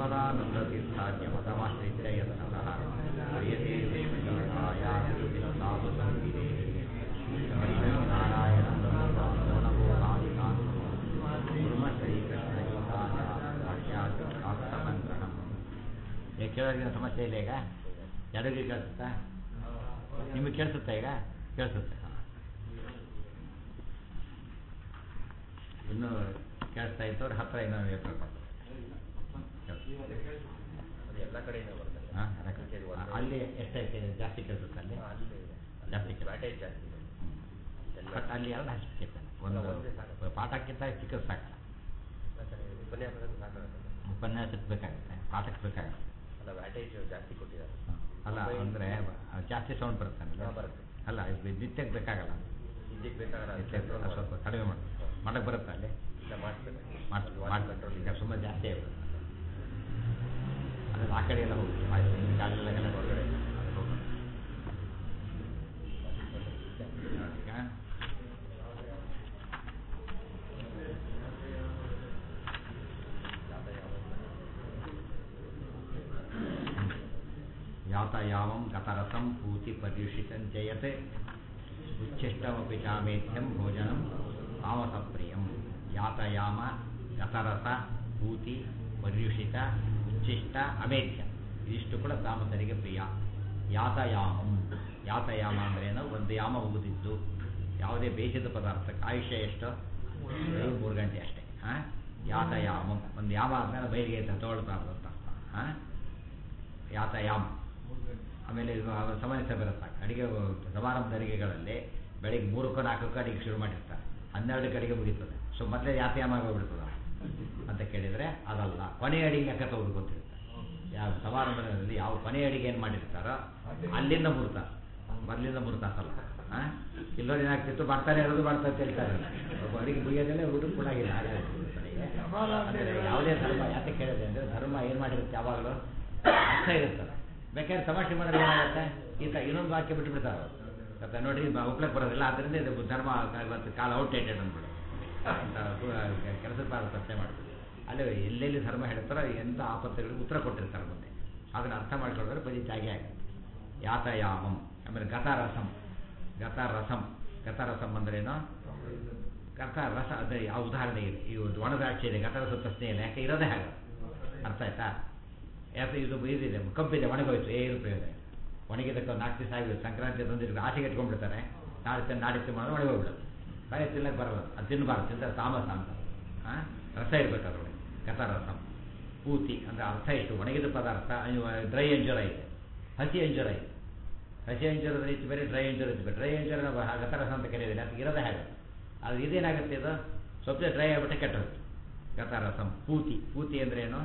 श्रीमदानन्दतीर्थार्यमतमाश्रित्य यत्नतः क्रियते देवजायासाधु संविदे नारायणं नमो नादिकान् कुर्म ಶ್ರೀಕೃಷ್ಣಯೋಗಾಚಾರ್ಯಾತ್ಮಂತ್ರಣಂ ಈಗ ಕೇಳೋರಿಗಿನ ಸಮಸ್ಯೆ ಇಲ್ಲ ಈಗ ಎಲ್ಲರಿಗೂ ಕೇಳಿಸುತ್ತಾ ನಿಮಗೆ ಕೇಳಿಸುತ್ತಾ ಈಗ ಕೇಳಿಸುತ್ತೆ ಇನ್ನೂ ಕೇಳಿಸ್ತಾ ಇದ್ದವ್ರು ಹತ್ರ ಇನ್ನೊಂದು ವ್ಯಕ್ತ ಎಲ್ಲ ಕಡೆಯಿಂದ ಬರ್ತದೆ ಹಾಂ ಅಲ್ಲಿ ಎಷ್ಟೈತೆ ಜಾಸ್ತಿ ಕೇಳಿಸುತ್ತೆ ಅಲ್ಲಿ ಅಲ್ಲಿ ಜಾಸ್ತಿ ಕೇಳಿಸುತ್ತೆ ವ್ಯಾಟೇಜ್ ಜಾಸ್ತಿ ಇದೆ. ಎಲ್ಲ ಬಟ್ ಅಲ್ಲಿ ಎರಡು ಹಚ್ಚಿರ್ತಾನೆ ಒಂದು ಒಂದೇ ಸಾಕು. ಪಾಠಕ್ಕಿಂತ ಚಿಕ್ಕದು ಸಾಕಲ್ಲ ಯಾಕಂದ್ರೆ ಉಪನ್ಯಾಸದ ಸಾಕಾಗುತ್ತೆ ಉಪನ್ಯಾಸಕ್ಕೆ ಬೇಕಾಗುತ್ತೆ ಪಾಠಕ್ಕೆ ಬೇಕಾಗುತ್ತೆ ಅಲ್ಲ ವ್ಯಾಟೇಜ್ ಜಾಸ್ತಿ ಕೊಟ್ಟಿದ್ದಾರೆ ಅಲ್ಲ ಅಂದರೆ ಜಾಸ್ತಿ ಸೌಂಡ್ ಬರುತ್ತಾನಲ್ಲ ಹಾ, ಬರುತ್ತೆ. ಅಲ್ಲ ಇದು ನಿತ್ಯಕ್ಕೆ ಬೇಕಾಗಲ್ಲ ಇದಕ್ಕೆ ಬೇಕಾದ್ರೆ ಅದು ನಿತ್ಯಕ್ಕೆ control ಸ್ವಲ್ಪ ಮಾಡೋದು. ಕಡಿಮೆ ಮಾಡಿ ಮಾಡಕ್ಕೆ ಬರುತ್ತಾ ಅಲ್ಲಿ ಇಲ್ಲ ಮಾಡಿಸ್ಬೇಕು ಮಾಡ್ತೀವಿ ವಾಟರ್ ಮಾಡ್ತೀವಿ ಕಂಟ್ರೋಲ್ ಈಗ ಸುಮ್ಮನೆ ಜಾಸ್ತಿ ಆಗ್ಬಿಡುತ್ತೆ ಅದ್ರಲ್ಲಿ ಆ ಕಡೆ ಎಲ್ಲ ಹೋಗುತ್ತೆ ಆಯ್ತು ಈ ಕಾಲೆಲ್ಲ ಕೆಳಗೆ ಹೊರಗಡೆ ಅದು ಹೋಗುತ್ತೆ. ಈಗ ಯಾತಯಾಮಂ ಗತರಸಂ ಪೂತಿ ಪರ್ಯುಷಿತಂ ಜಯತೆ ಉಚ್ಛಿಷ್ಟಮಪಿ ಚಾಮೇಧ್ಯಂ ಭೋಜನಂ ತಾಮಸಪ್ರಿಯಂ ಯಾತಯಾಮ ಗತರಸ ಪೂತಿ ಪರ್ಯುಷಿತ ಉಚ್ಛಿಷ್ಟ ಅಮೇಧ್ಯ ಇದಿಷ್ಟು ಕೂಡ ತಾಮಸರಿಗೆ ಪ್ರಿಯ ಯಾತಯಾಮಂ ಯಾತಯಾಮ ಅಂದ್ರೇನು ಒಂದು ಯಾಮ ಮುಗಿದಿದ್ದು ಯಾವುದೇ ಬೇಯಿಸಿದ ಪದಾರ್ಥಕ್ಕೆ ಆಯುಷ್ಯ ಎಷ್ಟು ಬರೀ ಮೂರು ಗಂಟೆ ಅಷ್ಟೇ ಹಾಂ ಯಾತಯಾಮಂ ಒಂದು ಯಾಮ ಆದ್ಮೇಲೆ ಬಯಲಿಗೆ ತಗೊಳ್ಬಾರ್ದು ಅಂತ ಹಾಂ ಯಾತಯಾಮ ಆಮೇಲೆ ಇದು ಸಮಸ್ಯೆ ಬರುತ್ತೆ ಅಡಿಗೆ ಸಮಾರಂಭದ ಅಡಿಗೆಗಳಲ್ಲಿ ಬೆಳಿಗ್ಗೆ ಮೂರಕ್ಕೂ ನಾಲ್ಕಕ್ಕೂ ಅಡಿಗೆ ಶುರು ಮಾಡಿರ್ತಾರೆ ಹನ್ನೆರಡು ಕಡೆಗೆ ಮುಗೀತದೆ ಸೊ ಮೊದಲೇ ಯಾತಯಾಮ ಆಗೋಗ್ಬಿಡ್ತದೆ ಅಂತ ಕೇಳಿದರೆ ಅದಲ್ಲ ಕೊನೆ ಅಡಿಗೆ ಲೆಕ್ಕ ತಗೋಬೇಕು ಅಂತ ಹೇಳ್ತಾರೆ ಯಾವ ಸಮಾರಂಭದಲ್ಲಿ ಯಾವ ಕೊನೆ ಅಡಿಗೆ ಏನು ಮಾಡಿರ್ತಾರೋ ಅಲ್ಲಿಂದ ಮುಹೂರ್ತ ಮೊದಲಿಂದ ಮುಹೂರ್ತ ಅಸಲ್ಲ ಹಾಂ ಇಲ್ಲೋರು ಏನಾಗ್ತಿತ್ತು ಮಾಡ್ತಾನೆ ಇರೋದು ಮಾಡ್ತಾ ಅಂತ ಹೇಳ್ತಾರೆ ಒಬ್ಬ ಅಡಿಗೆ ಮುಗಿಯೋದಲ್ಲೇ ಊಟ ಕೂಡ ಆಗಿಲ್ಲ ಹಾಗೆ ಅಂದರೆ ಯಾವುದೇ ಧರ್ಮ ಯಾಕೆ ಕೇಳಿದೆ ಅಂದರೆ ಧರ್ಮ ಏನು ಮಾಡಿರುತ್ತೆ ಯಾವಾಗಲೂ ಅರ್ಥ ಇರುತ್ತದೆ ಬೇಕಾದ್ರೆ ತಮಾಷೆ ಮಾಡಿದ್ರೆ ಏನಾಗುತ್ತೆ ಈ ತ ಇನ್ನೊಂದು ವಾಕ್ಯ ಬಿಟ್ಟು ಬಿಡ್ತಾರೆ ಮತ್ತೆ ನೋಡಿ ಉಪ್ಲಕ್ಕೆ ಬರೋದಿಲ್ಲ ಆದ್ದರಿಂದ ಇದು ಧರ್ಮ ಇವತ್ತು ಕಾಲ ಔಟ್ಡೇಟೆಡ್ ಅಂದ್ಬಿಡು ಅಂತ ಕೆಲಸದ ಪಾದ ಪ್ರಶ್ನೆ ಮಾಡ್ತೀವಿ ಅಲ್ಲಿ ಎಲ್ಲೆಲ್ಲಿ ಧರ್ಮ ಹೇಳ್ತಾರೋ ಎಂಥ ಆಪತ್ತುಗಳಿಗೆ ಉತ್ತರ ಕೊಟ್ಟಿರ್ತಾರೆ ಮುಂದೆ ಅದನ್ನು ಅರ್ಥ ಮಾಡ್ಕೊಂಡ್ರೆ ಪಜಿತ ಹಾಗೆ ಆಗುತ್ತೆ ಯಾತಯಾಮಂ ಆಮೇಲೆ ಗತಾರಸಂ ಗತಾರಸಂ ಗತಾರಸಂ ಅಂದ್ರೇನು ಗತ ರಸ ಅದೇ ಯಾವ ಉದಾಹರಣೆ ಇದೆ ಈ ಒಂದು ಒಣದ್ರಾಕ್ಷಿ ಇದೆ ಗತರಸ ಪ್ರಶ್ನೆ ಇಲ್ಲ ಯಾಕೆ ಇರೋದೇ ಹಾಗೆ ಅರ್ಥ ಆಯ್ತಾ ಯಾಕೆ ಇದು ಇದಿದೆ ಕಬ್ಬಿದೆ ಒಣಗೋಯ್ತು ಏನು ಪ್ರಯೋಜನ ಒಣಗಿದಕ್ಕೆ ಒಂದು ನಾಲ್ಕು ದಿವಸ ಆಗಿರುತ್ತೆ ಸಂಕ್ರಾಂತಿ ತಂದಿದ್ದು ಆಸೆಗೆ ಇಟ್ಕೊಂಡ್ಬಿಡ್ತಾರೆ ನಾಳೆ ತಿನ್ನು ನಾಳೆ ತಿನ್ನು ಮಾಡಿದ್ರೆ ಒಣಗೋಗ್ಬಿಡೋದು ಬೇರೆ ತಿನ್ನಕ್ಕೆ ಬರಲ್ಲ ಅದು ತಿನ್ನಬಾರ್ದು ತಿಂತಾರೆ ತಾಮಸ ಅಂತ ಹಾಂ ರಸ ಇರಬೇಕು ಅದರೊಳಗೆ ಗತರಸಂ ಪೂತಿ ಅಂದರೆ ಅರ್ಥ ಇಷ್ಟು ಒಣಗಿದ ಪದಾರ್ಥ ಡ್ರೈ ಅಂಜೂರ ಇದೆ ಹಸಿ ಅಂಜೂರ ಇದೆ ಹಸಿ ಅಂಜೂರದ ರೀತಿ ಬೇರೆ ಡ್ರೈ ಅಂಜೂರ ಇತ್ತು ಡ್ರೈ ಅಂಜೂರ ನಾವು ಗತರಸ ಅಂತ ಕರೆಯೋದಿಲ್ಲ ಅದಕ್ಕೆ ಇರೋದೇ ಹಾಗೆ ಅದು ಇದೇನಾಗುತ್ತೆ ಇದು ಸ್ವಲ್ಪ ಡ್ರೈ ಆಗಿಬಿಟ್ಟೆ ಕೆಟ್ಟೋಗುತ್ತೆ ಗತರಸಂ ಪೂತಿ ಪೂತಿ ಅಂದ್ರೆ ಏನು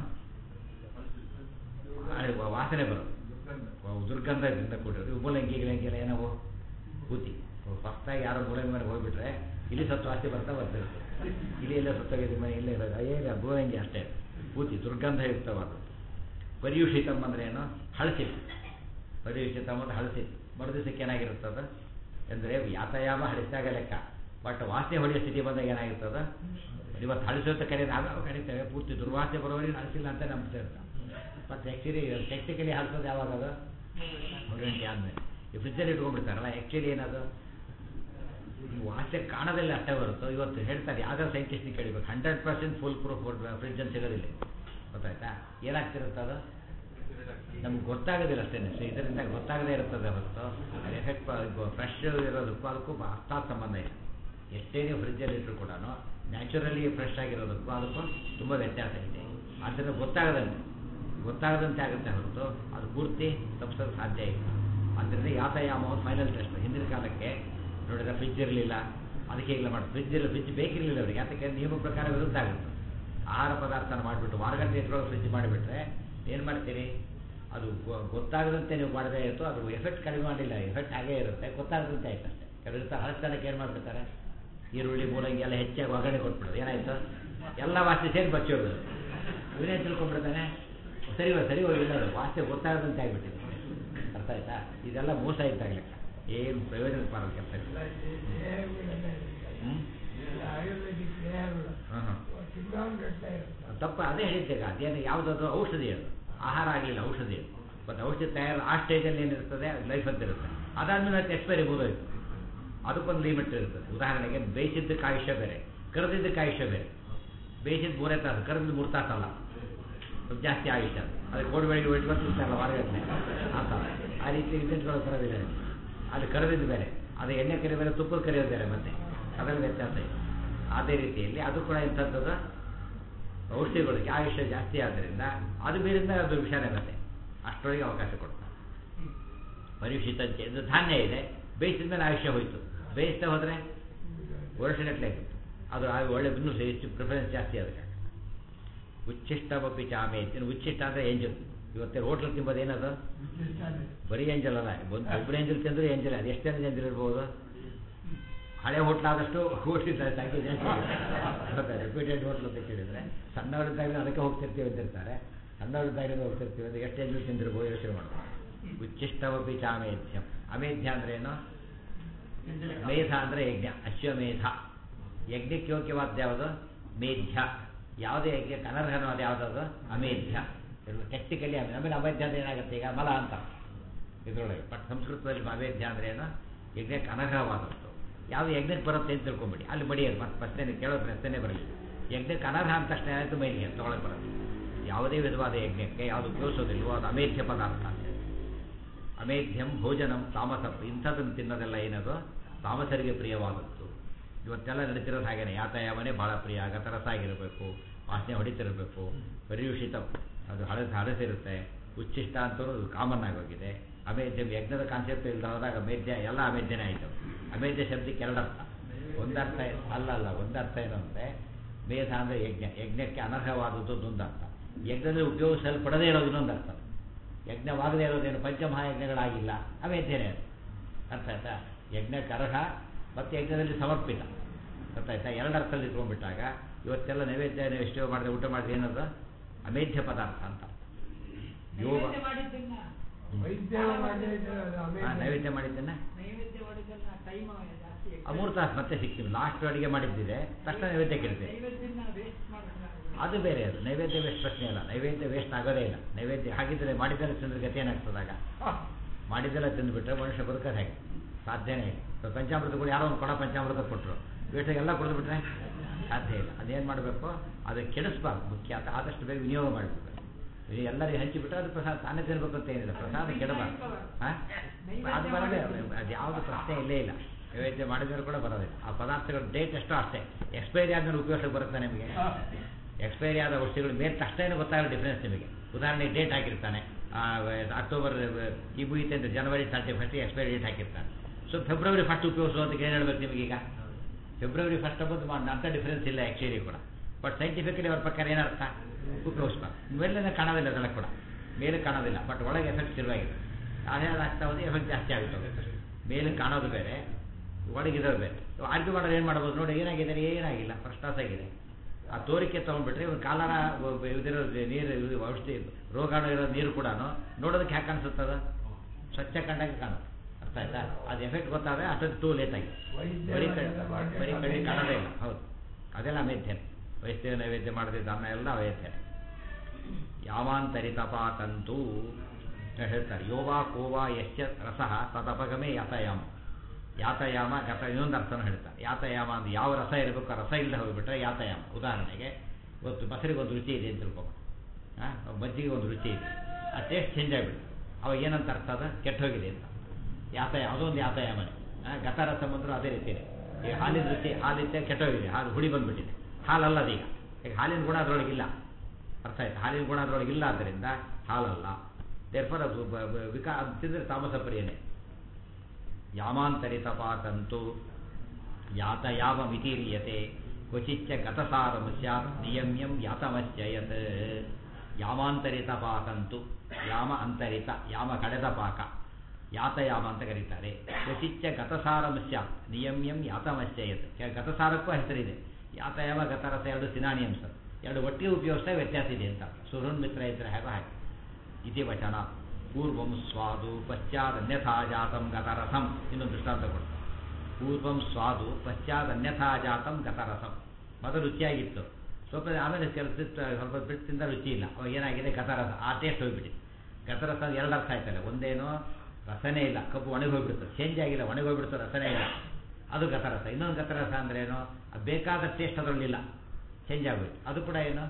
ಅದೇ ವಾಸನೆ ಬರೋದು ದುರ್ಗಂಧದಿಂದ ಕೂಡಿರೋದು ಮೂಲಂಗಿ ಗಿಲಂಗಿ ಎಲ್ಲ ಏನವು ಪೂತಿ ಫಸ್ಟಾಗಿ ಯಾರೋ ಮೂಲಂಗಿ ಮೇಲೆ ಹೋಗ್ಬಿಟ್ರೆ ಇಲ್ಲಿ ಸತ್ತು ಆಸ್ತಿ ಬರ್ತಾ ಬರ್ತಿರುತ್ತೆ ಇಲ್ಲಿ ಎಲ್ಲ ಸತ್ತೋಗಿದೆ ಮನೆ ಇಲ್ಲೇ ಇರೋದು ಅಯ್ಯ ಮೂಲಂಗಿ ಅಷ್ಟೇ ಪೂತಿ ದುರ್ಗಂಧ ಯುಕ್ತವಾದದ್ದು ಪರ್ಯುಷಿತಂ ಅಂದ್ರೆ ಏನು ಹಳಸಿತ್ತು ಪರ್ಯುಷಿತಂ ಅಂದ್ರೆ ಹಳಸಿತ್ತು ಮರುದಿವಸಕ್ಕೆ ಏನಾಗಿರುತ್ತದ ಅಂದರೆ ಯಾತಾಯಾಮ ಹಳಿಸಿದಾಗ ಲೆಕ್ಕ ಬಟ್ ವಾಸನೆ ಹೊಡೆಯೋ ಸ್ಥಿತಿ ಬಂದಾಗ ಏನಾಗಿರ್ತದ ಇವತ್ತು ಹಳಿಸೋತ ಕರೆ ನಾವು ಕರಿತೇವೆ ಪೂರ್ತಿ ದುರ್ವಾಸನೆ ಬರೋವರೆಗೆ ಹಳಿಸಿಲ್ಲ ಅಂತ ನಂಬ್ತಾ ಇರ್ತಾವೆ ಮತ್ತು ಆ್ಯಕ್ಚುಲಿ ಟೆಕ್ನಿಕಲಿ ಹಳಿಸೋದು ಯಾವಾಗ ಅದು ಮೂರು ಗಂಟೆ ಆದಮೇಲೆ ಈ ಫ್ರಿಜ್ಜಲ್ಲಿ ಇಟ್ಕೊಂಡ್ಬಿಡ್ತಾರಲ್ಲ ಆ್ಯಕ್ಚುಲಿ ಏನದು ಈ ವಾಸನೆ ಕಾಣೋದಲ್ಲಿ ಅಷ್ಟೇ ಬರುತ್ತೋ ಇವತ್ತು ಹೇಳ್ತಾರೆ ಯಾವುದೋ ಸೈಂಟಿಸ್ಟ್ನ ಕೇಳಿಬೇಕು hundred percent full proof fridge ಅಂತ ಸಿಗೋದಿಲ್ಲ ಗೊತ್ತಾಯ್ತಾ ಏನಾಗ್ತಿರುತ್ತೆ ಅದು ನಮ್ಗೆ ಗೊತ್ತಾಗೋದಿಲ್ಲ ಅಷ್ಟೇ ಸೊ ಇದರಿಂದ ಗೊತ್ತಾಗದೇ ಇರ್ತದೆ ಹೊರತು ಅದು ಎಫೆಕ್ಟ್ ಫ್ರೆಶ್ ಇರೋದಕ್ಕೂ ಅದಕ್ಕೂ ಅರ್ಥಾತ್ ಸಂಬಂಧ ಇದೆ ಎಷ್ಟೇ ನೀವು ಫ್ರಿಜ್ಜಲ್ಲಿ ಇಟ್ಟರು ಕೂಡ ನ್ಯಾಚುರಲಿ ಫ್ರೆಶ್ ಆಗಿರೋದಕ್ಕೂ ಅದಕ್ಕೂ ತುಂಬ ವ್ಯತ್ಯಾಸ ಇದೆ ಆದ್ದರಿಂದ ಗೊತ್ತಾಗದಂತೆ ಗೊತ್ತಾಗದಂತೆ ಆಗುತ್ತೆ ಹೊರತು ಅದು ಪೂರ್ತಿ ತಪ್ಪಿಸೋದು ಸಾಧ್ಯ ಇಲ್ಲ ಆದ್ದರಿಂದ ಯಾತಾಯಾಮ ಫೈನಲ್ ಟೆಸ್ಟ್ ಹಿಂದಿನ ಕಾಲಕ್ಕೆ ನೋಡಿದ್ರೆ ಫ್ರಿಜ್ ಇರಲಿಲ್ಲ ಅದಕ್ಕೆ ಇಲ್ಲ ಮಾಡಿ ಫ್ರಿಜ್ ಇಲ್ಲ ಫ್ರಿಜ್ ಬೇಕಿರಲಿಲ್ಲ ಅವರಿಗೆ ಯಾತಕ್ಕೆ ನಿಯಮ ಪ್ರಕಾರ ವಿರುದ್ಧ ಆಗುತ್ತೆ ಆಹಾರ ಪದಾರ್ಥನ ಮಾಡಿಬಿಟ್ಟು ವಾರಗಂಟೆ ಇಟ್ಕೊಳ್ಳೋ ಫ್ರಿಜ್ ಮಾಡಿಬಿಟ್ರೆ ಏನು ಮಾಡ್ತೀರಿ ಅದು ಗೊತ್ತಾಗದಂತೆ ನೀವು ಮಾಡದೇ ಇತ್ತು ಅದು ಎಫೆಕ್ಟ್ ಕಡಿಮೆ ಮಾಡಿಲ್ಲ ಎಫೆಕ್ಟ್ ಹಾಗೇ ಇರುತ್ತೆ ಗೊತ್ತಾಗದಂತೆ ಆಯ್ತು ಅಷ್ಟೇ ಕೆಲವರು ಹಳಸ್ತನಕ್ಕೆ ಏನು ಮಾಡಿಬಿಡ್ತಾರೆ ಈರುಳ್ಳಿ ಮೂಲಂಗಿ ಎಲ್ಲ ಹೆಚ್ಚಾಗಿ ಒಗ್ಗರಣೆ ಕೊಟ್ಬಿಡೋದು ಏನಾಯ್ತು ಎಲ್ಲ ವಾಸನೆ ಸೇರಿ ಬಚ್ಚೋದು ಇವನೇ ತಿಳ್ಕೊಂಡ್ಬಿಡ್ತಾನೆ ಸರಿ ಸರಿ ಹೋಗಿಲ್ಲ ಅದು ವಾಸನೆ ಗೊತ್ತಾಗದಂತೆ ಆಗಿಬಿಟ್ಟಿದೆ ಅರ್ಥ ಆಯ್ತಾ ಇದೆಲ್ಲ ಮೋಸ ಇದ್ದಾಗಲೇ ಏನು ಪ್ರಯೋಜನ ಬರೋದು ಕೆಲಸ ಹ್ಞೂ ಆಯುರ್ವೇದಿಕ್ ಹಾಂ ಹಾಂ ಸಿದ್ಧಾಂತ ತಪ್ಪ ಅದೇ ಹೇಳಿದ್ದಾಗ ಅದೇನು ಯಾವುದಾದ್ರು ಔಷಧಿ ಅದು ಆಹಾರ ಆಗಲಿಲ್ಲ ಔಷಧಿ ಅದು ಮತ್ತು ಔಷಧಿ ತಯಾರು ಆ ಸ್ಟೇಜಲ್ಲಿ ಏನಿರ್ತದೆ ಲೈಫ್ ಅಂತ ಇರುತ್ತೆ ಅದಾದ್ಮೇಲೆ ಮತ್ತೆ ಎಕ್ಸ್ಪೈರಿ ಮುಗಿದೋಯ್ತು ಅದಕ್ಕೊಂದು ಲಿಮಿಟ್ ಇರ್ತದೆ ಉದಾಹರಣೆಗೆ ಬೇಯಿಸಿದ್ದಕ್ಕೆ ಆಯುಷ್ಯ ಬೇರೆ ಕರೆದಿದ್ದಕ್ಕೆ ಆಯುಷ್ಯ ಬೇರೆ ಬೇಯಿಸಿದ್ದು ಮೂರೇ ತಾಸು ಕರೆದಿದ್ದು ಮೂರು ತಾಸಲ್ಲ ಸ್ವಲ್ಪ ಜಾಸ್ತಿ ಆಯುಷ್ಯ ಅದು ಅದಕ್ಕೆ ಕೋಡಿ ಬೆಳಿಗ್ಗೆ ಇಟ್ಕೊಂಡು ತಿಂತಾರಲ್ಲ ಹೊರಗಡೆ ಆ ಥರ ಆ ರೀತಿ ಇಂಜೆಂಟ್ಗಳು ಬರೋದಿಲ್ಲ ಅದು ಕರೆದಿದ್ದು ಬೇರೆ ಅದು ಎಣ್ಣೆ ಕರಿ ಬೇರೆ ತುಪ್ಪದ ಕರಿಯೋದು ಬೇರೆ ಮತ್ತೆ ಅದರಲ್ಲಿ ವ್ಯತ್ಯಾಸ ಇದೆ ಅದೇ ರೀತಿಯಲ್ಲಿ ಅದು ಕೂಡ ಇಂಥದ್ದು ಔಷಧಿಗಳಿಗೆ ಆಯುಷ್ಯ ಜಾಸ್ತಿ ಆದ್ದರಿಂದ ಅದು ಬೇರಿಂದ ಅದು ವಿಷಾನೇ ಮತ್ತೆ ಅಷ್ಟರೊಳಗೆ ಅವಕಾಶ ಕೊಡ್ತಾರೆ ಪರಿಶಿತ ಇದು ಧಾನ್ಯ ಇದೆ ಬೇಯಿಸಿದ ಮೇಲೆ ಆಯುಷ್ಯ ಹೋಯಿತು ಬೇಯಿಸ್ತಾ ಹೋದರೆ ವರ್ಷಗಟ್ಟಲೆ ಆಗಿತ್ತು ಅದು ಆ ಒಳ್ಳೆ ಇನ್ನೂ ಹೆಚ್ಚು ಪ್ರಿಫರೆನ್ಸ್ ಜಾಸ್ತಿ ಅದಕ್ಕೆ ಉಚ್ಚಿಷ್ಟಮಪಿ ಚಾಮೆ ಇನ್ನು ಉಚ್ಚಿಷ್ಟ ಅಂದರೆ ಏಂಜಲ್ ಇವತ್ತೇ ಹೋಟ್ಲ್ ತಿಂಬೋದು ಏನದು ಬರೀ ಏಂಜಲ್ ಅಲ್ಲ ಒಂದು ಒಬ್ಬರು ಏಂಜಲ್ ತಿಂದ್ರೆ ಏಂಜಲ್ ಅದು ಎಷ್ಟು ಜನ ಏಂಜಲ್ ಇರ್ಬೋದು ಹಳೆ ಹೋಟ್ಲ್ ಆದಷ್ಟು ಹೋಟ್ಲಿನ ಸಂಖ್ಯೆ ಜಾಸ್ತಿ ಆಗುತ್ತೆ ರೆಪ್ಯೂಟೆಡ್ ಹೋಟ್ಲ್ ಅಂತ ಕೇಳಿದರೆ ಸಣ್ಣವರಿದ್ದಾಗ ಅದಕ್ಕೆ ಹೋಗ್ತಿರ್ತೀವಿ ಅಂತಿರ್ತಾರೆ ಸಣ್ಣವರಿದ್ದಾಗ ಹೋಗ್ತಿರ್ತೀವಿ ಅಂದರೆ ಎಷ್ಟು ಏಂಜಲ್ ತಿಂದಿರ್ಬೋದು ಯೋಚನೆ ಮಾಡ್ತಾರೆ ಉಚ್ಚಿಷ್ಟಮಪಿ ಚಾಮೇಧ್ಯಂ ಅಮೇಧ್ಯ ಅಂದ್ರೆ ಏನು ಮೇಧ ಅಂದರೆ ಯಜ್ಞ ಅಶ್ವಮೇಧ ಯಜ್ಞಕ್ಕೆ ಯೋಗ್ಯವಾದ ಯಾವುದು ಮೇಧ್ಯ ಯಾವುದೇ ಯಜ್ಞಕ್ಕೆ ಅನರ್ಹನವಾದ ಯಾವುದಾದ್ರು ಅಮೇಧ್ಯ ಟೆಕ್ನಿಕಲಿ ಆಮೇಲೆ ಅಮೇಧ್ಯ ಅಂದ್ರೆ ಏನಾಗುತ್ತೆ ಈಗ ಮಲ ಅಂತ ಇದರೊಳಗೆ ಬಟ್ ಸಂಸ್ಕೃತದಲ್ಲಿ ಅಮೇಧ್ಯ ಅಂದ್ರೆ ಏನು ಯಜ್ಞಕ್ಕೆ ಅನರ್ಹವಾದದ್ದು ಯಾವ ಯಜ್ಞಕ್ಕೆ ಬರುತ್ತೆ ಅಂತ ತಿಳ್ಕೊಂಬಿಡಿ ಅಲ್ಲಿ ಬಡಿಯೋದು ಮತ್ತೆ ಪ್ರಶ್ನೆ ಕೇಳೋ ಪ್ರಶ್ನೆ ಬರಲಿ ಯಜ್ಞಕ್ಕೆ ಅನರ್ಹ ಅಂತ ತಕ್ಷಣ ಆಯಿತು ಮೈಲಿಗೆ ತೊಗೊಳಕ್ಕೆ ಬರುತ್ತೆ ಯಾವುದೇ ವಿಧವಾದ ಯಜ್ಞಕ್ಕೆ ಯಾವುದು ಉಪಯೋಗಿಸೋದಿಲ್ವೋ ಅದು ಅಮೇಧ್ಯ ಪದಾರ್ಥ ಅಂತ ಅಮೇಧ್ಯಂ ಭೋಜನಂ ತಾಮಸ ಇಂಥದ್ದನ್ನು ತಿನ್ನೋದೆಲ್ಲ ಏನದು ತಾಮಸರಿಗೆ ಪ್ರಿಯವಾದದ್ದು ಇವತ್ತೆಲ್ಲ ನಡೀತಿರೋದು ಹಾಗೇನೆ ಯಾತಾಯಾಮನೇ ಭಾಳ ಪ್ರಿಯ ಗತರಸ ಆಗಿರಬೇಕು ವಾಸನೆ ಹೊಡಿತಿರಬೇಕು ಪರಿಯುಷಿತ ಅದು ಹಳಸ ಹಳಸಿರುತ್ತೆ ಉಚ್ಚಿಷ್ಟ ಅಂತಲೂ ಕಾಮನ್ ಆಗೋಗಿದೆ ಅಮೇಧ್ಯಂ ಯಜ್ಞದ ಕಾನ್ಸೆಪ್ಟ್ ಇಲ್ಲದ ಹೋದಾಗ ಅಮೇಧ್ಯ ಎಲ್ಲ ಅಮೇಧ್ಯನೇ ಆಯಿತು ಅಮೇಧ್ಯ ಶಬ್ದಕ್ಕೆ ಎರಡರ್ಥ ಒಂದರ್ಥ ಅಲ್ಲ ಅಲ್ಲ ಒಂದರ್ಥ ಏನು ಅಂದರೆ ಮೇಧ ಅಂದರೆ ಯಜ್ಞ ಯಜ್ಞಕ್ಕೆ ಅನರ್ಹವಾದದ್ದು ಒಂದರ್ಥ ಯಜ್ಞದಲ್ಲಿ ಉಪಯೋಗಿಸಲ್ಪಡದೇ ಇರೋದು ಇನ್ನೊಂದು ಅರ್ಥ ಯಜ್ಞವಾಗದೇ ಇರೋದೇನು ಪಂಚಮಹಾಯಜ್ಞಗಳಾಗಿಲ್ಲ ಅವೇದ್ಯನೇ ಅದು ಅರ್ಥ ಆಯ್ತಾ ಯಜ್ಞಕ್ಕೆ ಅರ್ಹ ಮತ್ತು ಯಜ್ಞದಲ್ಲಿ ಸಮರ್ಪಿತ ಅರ್ಥ ಆಯ್ತಾ ಎರಡು ಅರ್ಥದಲ್ಲಿ ಇಟ್ಕೊಂಡ್ಬಿಟ್ಟಾಗ ಇವತ್ತೆಲ್ಲ ನೈವೇದ್ಯ ನೀವು ಎಷ್ಟೋ ಮಾಡಿದ್ರೆ ಊಟ ಮಾಡಿದ್ರೆ ಏನದು ಅಮೇಧ್ಯ ಪದಾರ್ಥ ಅಂತ ಯೋಗ ನೈವೇದ್ಯ ಮಾಡಿದ್ದನ್ನ ವೈದ್ಯ ಮಾಡಿದ್ರೆ ಅದು ಹಾ, ಆಮೇಲೆ ನೈವೇದ್ಯ ಮಾಡಿದ್ದನ್ನ ನೈವೇದ್ಯ ಮಾಡಿದ್ದನ್ನ ಟೈಮ್ ಜಾಸ್ತಿ ಆ ಮೂರು ತಾಸು ಮತ್ತೆ ಸಿಕ್ಕಿವಿ ಲಾಸ್ಟ್ ಅಡುಗೆ ಮಾಡಿದ್ದಿದೆ ತಕ್ಷಣ ನೈವೇದ್ಯಕ್ಕೆ ಇಡ್ತೇವೆ ನೈವೇದ್ಯನ ವೇಸ್ಟ್ ಮಾಡಿದ್ರೆ ಅದು ಬೇರೆ ಅದು ನೈವೇದ್ಯ ವೇಸ್ಟ್ ಪ್ರಶ್ನೆ ಅಲ್ಲ ನೈವೇದ್ಯ ವೇಸ್ಟ್ ಆಗೋದೇ ಇಲ್ಲ ನೈವೇದ್ಯ ಹಾಗಿದ್ದರೆ ಮಾಡಿದ್ದೆಲ್ಲ ತಿಂದ್ರೆ ಗತಿ ಏನಾಗ್ತದಾಗ ಮಾಡಿದ್ದೆಲ್ಲ ತಿಂದುಬಿಟ್ರೆ ಮನುಷ್ಯ ಬದುಕೋದು ಹೇಗೆ ಸಾಧ್ಯನೇ ಇಲ್ಲ ಇವಾಗ ಪಂಚಾಮೃತ ಕೂಡ ಯಾರೋ ಒಂದು ಕೊಡ ಪಂಚಾಮೃತ ಕೊಟ್ಟರು ವೇಟಿಗೆಲ್ಲ ಕುಡಿದ್ಬಿಟ್ರೆ ಸಾಧ್ಯ ಇಲ್ಲ ಅದೇನು ಮಾಡಬೇಕು ಅದು ಕೆಡಿಸ್ಬಾರ್ದು ಮುಖ್ಯ ಅಂತ ಆದಷ್ಟು ಬೇಗ ವಿನಿಯೋಗ ಮಾಡಿಬಿಡ್ಬೇಕು ಇದು ಎಲ್ಲರಿಗೂ ಹಂಚಿಬಿಟ್ರೆ ಅದು ಪ್ರಸಾದ ತಾನೇ ತಿನ್ಬೇಕು ಅಂತ ಏನಿಲ್ಲ ಪ್ರಸಾದ ಕೆಡಬಾರ್ದು ಹಾಂ ಅದು ಬರೋದೇ ಅದು ಯಾವುದು ಪ್ರಶ್ನೆ ಇಲ್ಲೇ ಇಲ್ಲ ನೈವೇದ್ಯ ಮಾಡಿದ್ರು ಕೂಡ ಬರೋದಿಲ್ಲ ಆ ಪದಾರ್ಥಗಳ ಡೇಟ್ ಎಷ್ಟೋ ಅಷ್ಟೇ ಎಕ್ಸ್ಪೈರಿ ಆದ್ಮೇಲೆ ಉಪಯೋಗಕ್ಕೆ ಬರುತ್ತೆ ನಿಮಗೆ ಎಕ್ಸ್ಪೈರಿ ಆದ ವಸ್ತುಗಳು ಮೇಲೆ ತಕ್ಷಣ ಗೊತ್ತಾಗೋ ಡಿಫ್ರೆನ್ಸ್ ನಿಮಗೆ ಉದಾಹರಣೆಗೆ ಡೇಟ್ ಹಾಕಿರ್ತಾನೆ ಆ, ಅಕ್ಟೋಬರ್ ಈ ಮುಗಿತೆ ಅಂತ ಜನವರಿ ತರ್ಟಿ ಫಸ್ಟಿಗೆ ಎಕ್ಸ್ಪೈರಿ ಡೇಟ್ ಹಾಕಿರ್ತಾನೆ ಸೊ ಫೆಬ್ರವರಿ ಫಸ್ಟ್ ಉಪಯೋಗಿಸೋದಕ್ಕೆ ಏನು ಹೇಳ್ಬೇಕು ನಿಮಗೀಗ ಫೆಬ್ರವರಿ ಫಸ್ಟ್ ಅಂಬುದು ಮಾ- ಅಂತ ಡಿಫ್ರೆನ್ಸ್ ಇಲ್ಲ ಆ್ಯಕ್ಚುಲಿ ಕೂಡ ಬಟ್ ಸೈಂಟಿಫಿಕಲಿ ಅವ್ರ ಪ್ರಕಾರ ಏನರ್ಥ ಉಪಯೋಗಿಸ್ಬಾರ್ದು ಮೇಲಿನ ಕಾಣೋದಿಲ್ಲ ಅದೆಲ್ಲ ಕೂಡ ಮೇಲೆ ಕಾಣೋದಿಲ್ಲ ಬಟ್ ಒಳಗೆ ಎಫೆಕ್ಟ್ ಶುರುವಾಗಿದೆ ಅದೇ ಆಗ್ತಾ ಹೋದ್ರೆ ಎಫೆಕ್ಟ್ ಜಾಸ್ತಿ ಆಗುತ್ತೆ ಹೋಗುತ್ತೆ ಮೇಲೆ ಕಾಣೋದು ಬೇರೆ ಒಳಗಿರೋದು ಬೇರೆ ಆರ್ಗ್ಯೂ ಮಾಡೋದು ಏನು ಮಾಡ್ಬೋದು ನೋಡಿ ಏನಾಗಿದೆ ಏನಾಗಿಲ್ಲ ಫಸ್ಟ್ ಕ್ಲಾಸ್ ಆಗಿದೆ ಆ ತೋರಿಕೆ ತೊಗೊಂಡ್ಬಿಟ್ರೆ ಇವ್ನು ಕಾಲರ ಇದಿರೋ ನೀರು ಇದು ಔಷಧಿ ರೋಗಾಣು ಇರೋ ನೀರು ಕೂಡ ನೋಡೋದಕ್ಕೆ ಹ್ಯಾಕೆ ಅನ್ಸುತ್ತದ ಸ್ವಚ್ಛ ಕಂಡಂಗೆ ಕಾಣುತ್ತೆ ಅರ್ಥ ಆಯ್ತಾ ಅದು ಎಫೆಕ್ಟ್ ಗೊತ್ತಾದ್ರೆ ಅಷ್ಟೊಂದು ಟೂ ಲೇಟ್ ಆಗಿ ಬರೀ ಕಡೆ ಬರೀ ಕಡೆ ಕಾಣೋದೇ ಇಲ್ಲ ಹೌದು ಅದೆಲ್ಲ ಅಮೇಧ್ಯನೆ ವೈದ್ಯ ನೈವೇದ್ಯ ಮಾಡದಿದ್ದ ಅನ್ನ ಎಲ್ಲ ಅವೇಧ್ಯನೆ ಯಾವಾಂತರಿತಪಾತಂತೂ ಅಂತ ಹೇಳ್ತಾರೆ ಯೋವಾ ಕೋವಾ ಯಶ್ಚ ರಸಃ ತದಪಗಮೇ ಯಾತಾಯಾಮ ಯಾತಾಯಾಮ ಗತ ಇನ್ನೊಂದು ಅರ್ಥನೂ ಹೇಳ್ತಾರೆ ಯಾತಾಯಾಮ ಅಂದ್ರೆ ಯಾವ ರಸ ಇರಬೇಕು ಆ ರಸ ಇಲ್ಲದೆ ಹೋಗಿಬಿಟ್ರೆ ಯಾತಾಯಾಮ ಉದಾಹರಣೆಗೆ ಇವತ್ತು ಮೊಸರಿಗೆ ಒಂದು ರುಚಿ ಇದೆ ಅಂತ ತಿಳ್ಕೊ ಹಾಂ ಮಜ್ಜಿಗೆ ಒಂದು ರುಚಿ ಇದೆ ಆ ಟೇಸ್ಟ್ ಚೇಂಜ್ ಆಗಿಬಿಡುತ್ತೆ ಅವಾಗ ಏನಂತ ಅರ್ಥ ಅದ ಕೆಟ್ಟ ಹೋಗಿದೆ ಅಂತ ಯಾತಾಯ ಅದೊಂದು ಯಾತಾಯಾಮನೆ ಹಾಂ ಗತರಸ ಬಂದರೂ ಅದೇ ರೀತಿಯೇ ಈಗ ಹಾಲಿನ ರುಚಿ ಹಾಲಿದ್ದೆ ಕೆಟ್ಟೋಗಿದೆ ಹಾಲು ಹುಳಿ ಬಂದ್ಬಿಟ್ಟಿದೆ ಹಾಲಲ್ಲ ಅದೀಗ ಈಗ ಹಾಲಿನ ಗುಣ ಅದರೊಳಗಿಲ್ಲ ಅರ್ಥ ಆಯ್ತು ಹಾಲಿನ ಗುಣ ಅದರೊಳಗಿಲ್ಲ ಆದ್ದರಿಂದ ಹಾಲಲ್ಲ ದೇರ್ಫರ್ ಅದು ಬ- ಬ- ವಿಕಾ ಅದು ತಿಂದರೆ ತಾಮಸ ಪ್ರಿಯನೇ ಯಾಮಾಂತರಿತಪಾತಂತು ಯಾತಯಾವ ಮಿತಿರಿಯತೆ ಕ್ವಚಿಚ್ಚ ಗತಸಾರಂ ಸ್ಯಾತ್ ನಿಯಮ್ಯಂ ಯಾತಮಶ್ಚಯತ್ ಯಾಮಾಂತರಿತ ಪಾಕಂತು ಯಾಮ ಅಂತರಿತ ಯಾಮ ಕಳೆದ ಪಾಕ ಯಾತಯಾಮ ಅಂತ ಕರೀತಾರೆ ಕ್ವಚಿಚ್ಚ ಗತಸಾರಂ ಸ್ಯಾತ್ ನಿಯಮ್ಯಂ ಯಾತಮಶ್ಚಯತ್ ಕೆ- ಗತಸಾರಕ್ಕೂ ಹೆಸರಿದೆ ಯಾತಯಾಮ ಗತರಸ ಎರಡು ಸಿನಾನಿಯಮ್ಸ್ ಎರಡು ಒಟ್ಟಿಗೆ ಉಪಯೋಗಿಸ್ತಾ ವ್ಯತ್ಯಾಸ ಇದೆ ಅಂತ ಸುಹೃನ್ ಮಿತ್ರ ಇದ್ರೆ ಹೇಗೋ ಹಾಗೆ ಇತಿ ವಚನ ಪೂರ್ವಂ ಸ್ವಾದು ಪಶ್ಚಾತ್ ಅನ್ಯಥಾ ಜಾತಂ ಗತರಸಂ ಇನ್ನೊಂದು ದೃಷ್ಟಾಂತ ಕೊಡ್ತಾರೆ ಪೂರ್ವಂ ಸ್ವಾದು ಪಶ್ಚಾತ್ ಅನ್ಯಥಾ ಜಾತಂ ಗತರಸಂ ಮೊದಲು ರುಚಿಯಾಗಿತ್ತು ಸ್ವಲ್ಪ ಆಮೇಲೆ ಕೆಲಸ ಸ್ವಲ್ಪ ಬಿಟ್ಟು ತಿಂದ ರುಚಿ ಇಲ್ಲ ಅವಾಗ ಏನಾಗಿದೆ ಗತರಸ ಆ ಟೇಸ್ಟ್ ಹೋಗ್ಬಿಟ್ಟಿದೆ ಗತರಸ ಅಂದ್ರೆ ಎರಡು ಅರ್ಥ ಆಯ್ತಲ್ಲ ಒಂದೇನು ರಸನೇ ಇಲ್ಲ ಕಬ್ಬು ಒಣಗಿ ಹೋಗ್ಬಿಡುತ್ತೆ ಚೇಂಜ್ ಆಗಿಲ್ಲ ಒಣಗಿ ಹೋಗ್ಬಿಡುತ್ತೆ ರಸನೇ ಇಲ್ಲ ಅದು ಗತರಸ ಇನ್ನೊಂದು ಗತರಸ ಅಂದ್ರೆ ಏನು ಅದು ಬೇಕಾದ ಟೇಸ್ಟ್ ಅದರಲ್ಲಿಲ್ಲ ಚೇಂಜ್ ಆಗೋಯ್ತು ಅದು ಕೂಡ ಏನು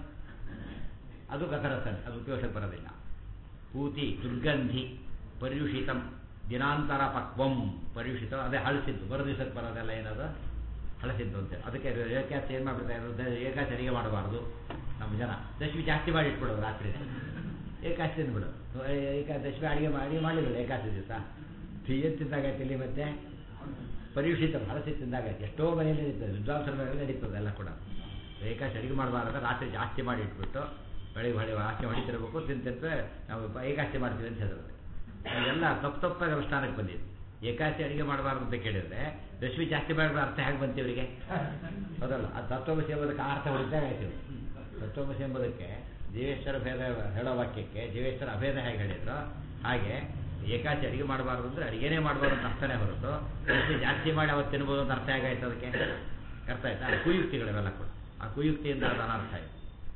ಅದು ಗತರಸನೆ ಅದು ಉಪಯೋಗಕ್ಕೆ ಬರೋದಿಲ್ಲ ಪೂತಿ ದುರ್ಗಂಧಿ ಪರ್ಯುಷಿತಂ ದಿನಾಂತರ ಪಕ್ವಂ ಪರ್ಯುಷಿತ ಅದೇ ಹಳಸಿದ್ದು ಬರೋ ದಿವಸಕ್ಕೆ ಬರೋದೆಲ್ಲ ಏನದು ಹಳಸಿದ್ದು ಅಂತೇಳಿ ಅದಕ್ಕೆ ಏಕಾಚಿ ಏನು ಮಾಡ್ಬಿಡ್ತಾರೆ ಏಕಾಚಿ ಅಡಿಗೆ ಮಾಡಬಾರ್ದು ನಮ್ಮ ಜನ ದಶಮಿ ಜಾಸ್ತಿ ಮಾಡಿ ಇಟ್ಬಿಡೋದು ರಾತ್ರಿ ಏಕಾಚಿ ತಿಂದ್ಬಿಡು ಏಕಾ ದಶಮಿ ಅಡಿಗೆ ಮಾಡಿ ಮಾಡಿದ್ರು ಏಕಾಚಿ ದಿವಸ ಏನು ತಿಂದಾಗೈತೆ ಇಲ್ಲಿ ಮತ್ತೆ ಪರ್ಯುಷಿತ ಹಳಸಿ ತಿಂದಾಗೈತೆ ಎಷ್ಟೋ ಮನೆಯಲ್ಲಿ ನಡೀತದೆ ವಿದ್ವಾಂಸರ ಮೇಲೆ ನಡೀತದೆ ಎಲ್ಲ ಕೂಡ ಏಕಾಚಿ ಅಡಿಗೆ ಮಾಡಬಾರ್ದು ರಾತ್ರಿ ಜಾಸ್ತಿ ಮಾಡಿ ಇಟ್ಬಿಟ್ಟು ಬೆಳಿಗ್ಗೆ ಹೊಳೆ ಆಚೆ ಹೊಡಿತಿರ್ಬೇಕು ತಿಂತಿರ್ತವೆ ನಾವು ಏಕಾಚಿ ಮಾಡ್ತೀವಿ ಅಂತ ಹೇಳಿದ್ರೆ ಇದೆಲ್ಲ ತಪ್ಪು ತಪ್ಪಾಗಿ ಅನುಷ್ಠಾನಕ್ಕೆ ಬಂದಿದೆ ಏಕಾಚಿ ಅಡಿಗೆ ಮಾಡಬಾರ್ದು ಅಂತ ಕೇಳಿದ್ರೆ ದಶಮಿ ಜಾಸ್ತಿ ಮಾಡಬಾರ್ದು ಅರ್ಥ ಹೇಗೆ ಬಂತು ಇವರಿಗೆ ಹೌದಲ್ಲ ಆ ತತ್ವಮಸಿ ಎಂಬುದಕ್ಕೆ ಆ ಅರ್ಥ ಹೊಡಿತಾಗ ಆಯ್ತು ತತ್ವಮಸಿ ಎಂಬುದಕ್ಕೆ ಜೀವೇಶ್ವರ ಭೇದ ಹೇಳೋ ವಾಕ್ಯಕ್ಕೆ ಜೀವೇಶ್ವರ ಅಭೇದ ಹೇಗೆ ಹೇಳಿದ್ರು ಹಾಗೆ ಏಕಾಚಿ ಅಡಿಗೆ ಮಾಡಬಾರ್ದು ಅಂದ್ರೆ ಅಡಿಗೆನೇ ಮಾಡಬಾರ್ದು ಅಂತ ಅರ್ಥನೇ ಹೊರತು ದಶಮಿ ಜಾಸ್ತಿ ಮಾಡಿ ಅವತ್ತು ತಿನ್ಬೋದು ಅಂತ ಅರ್ಥ ಹೇಗಾಯ್ತು ಅದಕ್ಕೆ ಅರ್ಥ ಆಯ್ತಾ ಆ ಕುಯುಕ್ತಿಗಳಿವೆಲ್ಲ ಕೂಡ ಆ ಕುಯುಕ್ತಿಯಿಂದ ಅದು ಅನರ್ಥ ಆಯ್ತು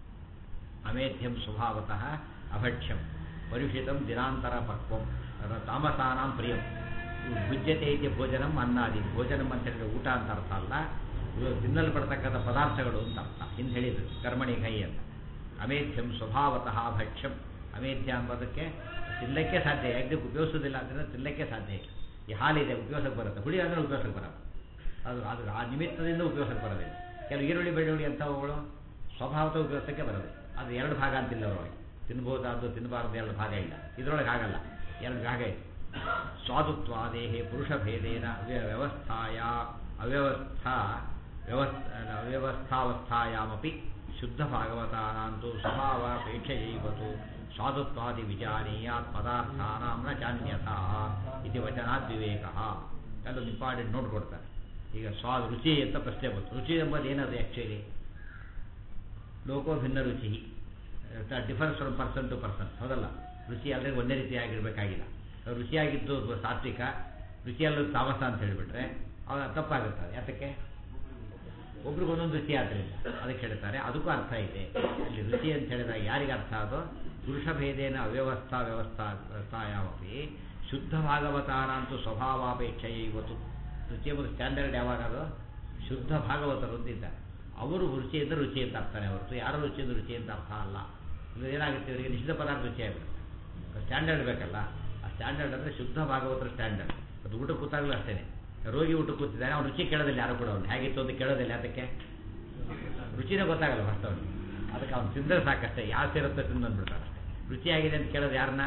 ಅಮೇಧ್ಯಂ ಸ್ವಭಾವತಃ ಅಭಕ್ಷ್ಯಂ ಪರುಷಿತಂ ದಿನಾಂತರ ಪಕ್ವಂ ಅದರ ತಾಮಸಾನಾಂ ಪ್ರಿಯಂ ಭುಜ್ಯತೆ ಇತಿ ಭೋಜನಂ ಅನ್ನಾದಿ ಭೋಜನಂ ಅಂತ ಹೇಳಿದ್ರೆ ಊಟ ಅಂತ ಅರ್ಥ ಅಲ್ಲ ಇವು ತಿನ್ನಲ್ಪಡ್ತಕ್ಕಂಥ ಪದಾರ್ಥಗಳು ಅಂತ ಅರ್ಥ ಹಿಂದೆ ಹೇಳಿದ್ರು ಕರ್ಮಣಿ ಕೈ ಅಂತ ಅಮೇಧ್ಯಂ ಸ್ವಭಾವತಃ ಭಕ್ಷ್ಯಂ ಅಮೇಧ್ಯ ಎಂಬುದಕ್ಕೆ ತಿನ್ನಲಿಕ್ಕೆ ಸಾಧ್ಯ ಯಾಕೆ ಉಪಯೋಗಿಸೋದಿಲ್ಲ ಅಂದರೆ ತಿನ್ನಲಿಕ್ಕೆ ಸಾಧ್ಯ ಇಲ್ಲ ಈ ಹಾಲಿದೆ ಉಪಯೋಗಕ್ಕೆ ಬರುತ್ತೆ ಹುಳಿ ಅಂದರೆ ಉಪಯೋಗಕ್ಕೆ ಬರಲ್ಲ ಅದು ಅದು ಆ ನಿಮಿತ್ತದಿಂದ ಉಪಯೋಗಕ್ಕೆ ಬರೋದಿಲ್ಲ ಕೆಲವು ಈರುಳ್ಳಿ ಬೆಳ್ಳುಳ್ಳಿ ಅಂಥವುಗಳು ಸ್ವಭಾವದ ಉಪಯೋಗಕ್ಕೆ ಬರೋದು ಅದು ಎರಡು ಭಾಗ ಅಂತಿಲ್ಲ ಅವರೊಳಗೆ ತಿನ್ಬೋದಾದ್ದು ತಿನ್ನಬಾರ್ದು ಎರಡು ಭಾಗ ಇಲ್ಲ ಇದರೊಳಗೆ ಆಗಲ್ಲ ಎರಡು ಭಾಗ ಇದೆ ಸ್ವಾದುತ್ವಾದೇಹೇ ಪುರುಷಭೇದೇನ ಅವ್ಯ ವ್ಯವಸ್ಥಾಯ ಅವ್ಯವಸ್ಥಾ ವ್ಯವಸ್ ಅವ್ಯವಸ್ಥಾವಸ್ಥಾಯಾಮಪಿ ಶುದ್ಧ ಭಾಗವತಾನಾಂತು ಸ್ವಭಾವಾಪೇಕ್ಷೆಯೈವತು ಸ್ವಾದುತ್ವಾದಿ ವಿಚಾರೀಯಾತ್ ಪದಾರ್ಥಾನಾಂ ನ ಚಾನ್ಯಥಾ ಇತಿ ವಚನಾತ್ ವಿವೇಕ ಅಲ್ಲೊಂದು ಇಂಪಾರ್ಟೆಂಟ್ ನೋಟ್ ಕೊಡ್ತಾರೆ ಈಗ ಸ್ವಾದ ರುಚಿ ಅಂತ ಪ್ರಶ್ನೆ ಬಂತು ರುಚಿ ಎಂಬುದು ಏನದು ಆ್ಯಕ್ಚುಲಿ ಲೋಕೋ ಭಿನ್ನ ರುಚಿ difference from person to person ಹೌದಲ್ಲ ರುಚಿ ಎಲ್ಲರಿಗೂ ಒಂದೇ ರೀತಿಯಾಗಿರಬೇಕಾಗಿಲ್ಲ ರುಚಿಯಾಗಿದ್ದು ಸಾತ್ವಿಕ ರುಚಿಯಲ್ಲೂ ತಾಮಸ ಅಂತ ಹೇಳಿಬಿಟ್ರೆ ಅವಾಗ ತಪ್ಪಾಗುತ್ತದೆ ಯಾತಕ್ಕೆ ಒಬ್ರಿಗೆ ಒಂದೊಂದು ರುಚಿ ಆದ್ದರಿಂದ ಅದಕ್ಕೆ ಹೇಳ್ತಾರೆ ಅದಕ್ಕೂ ಅರ್ಥ ಇದೆ ಇಲ್ಲಿ ರುಚಿ ಅಂತ ಹೇಳಿದಾಗ ಯಾರಿಗೆ ಅರ್ಥ ಅದು ಪುರುಷ ಭೇದೇನ ಅವ್ಯವಸ್ಥಾ ವ್ಯವಸ್ಥಾ ವ್ಯವಸ್ಥಾಯಾಮಪಿ ಶುದ್ಧ ಭಾಗವತಾನಂತೂ ಸ್ವಭಾವಾಪೇಕ್ಷೆಯೇ ಇವತ್ತು ರುಚಿ ಎಂಬುದು ಸ್ಟ್ಯಾಂಡರ್ಡ್ ಯಾವಾಗ ಅದು ಶುದ್ಧ ಭಾಗವತರು ಅಂತಿದ್ದಾರೆ ಅವರು ರುಚಿಯಿಂದ ರುಚಿ ಅಂತ ಅರ್ಥನೇ ಹೊರತು ಯಾರು ರುಚಿಯಿಂದ ರುಚಿ ಅಂತ ಅರ್ಥ ಅಲ್ಲ ಇದು ಏನಾಗುತ್ತೆ ಇವರಿಗೆ ನಿಷಿದ್ಧ ಪದಾರ್ಥ ರುಚಿ ಆಗಿಬಿಡುತ್ತೆ ಸ್ಟ್ಯಾಂಡರ್ಡ್ ಬೇಕಲ್ಲ ಆ ಸ್ಟ್ಯಾಂಡರ್ಡ್ ಅಂದರೆ ಶುದ್ಧ ಭಾಗವತರ ಸ್ಟ್ಯಾಂಡರ್ಡ್ ಅದು ಊಟ ಕೂತಾಗಲೂ ಅಷ್ಟೇ ರೋಗಿ ಊಟ ಕೂತಿದ್ದಾನೆ ಅವ್ನು ರುಚಿ ಕೇಳೋದಿಲ್ಲ ಯಾರು ಕೂಡ ಅವ್ನು ಹೇಗಿತ್ತು ಅಂತ ಕೇಳೋದಿಲ್ಲ ಅದಕ್ಕೆ ರುಚಿನೇ ಗೊತ್ತಾಗಲ್ಲ ಫಸ್ಟ್ ಅವ್ನು ಅದಕ್ಕೆ ಅವ್ನು ತಿಂದರೆ ಸಾಕಷ್ಟೇ ಯಾವ ಸೇರುತ್ತೆ ತಿಂದು ಅಂದ್ಬಿಡ್ತಾನೆ ಅಷ್ಟೇ ರುಚಿಯಾಗಿದೆ ಅಂತ ಕೇಳೋದು ಯಾರನ್ನ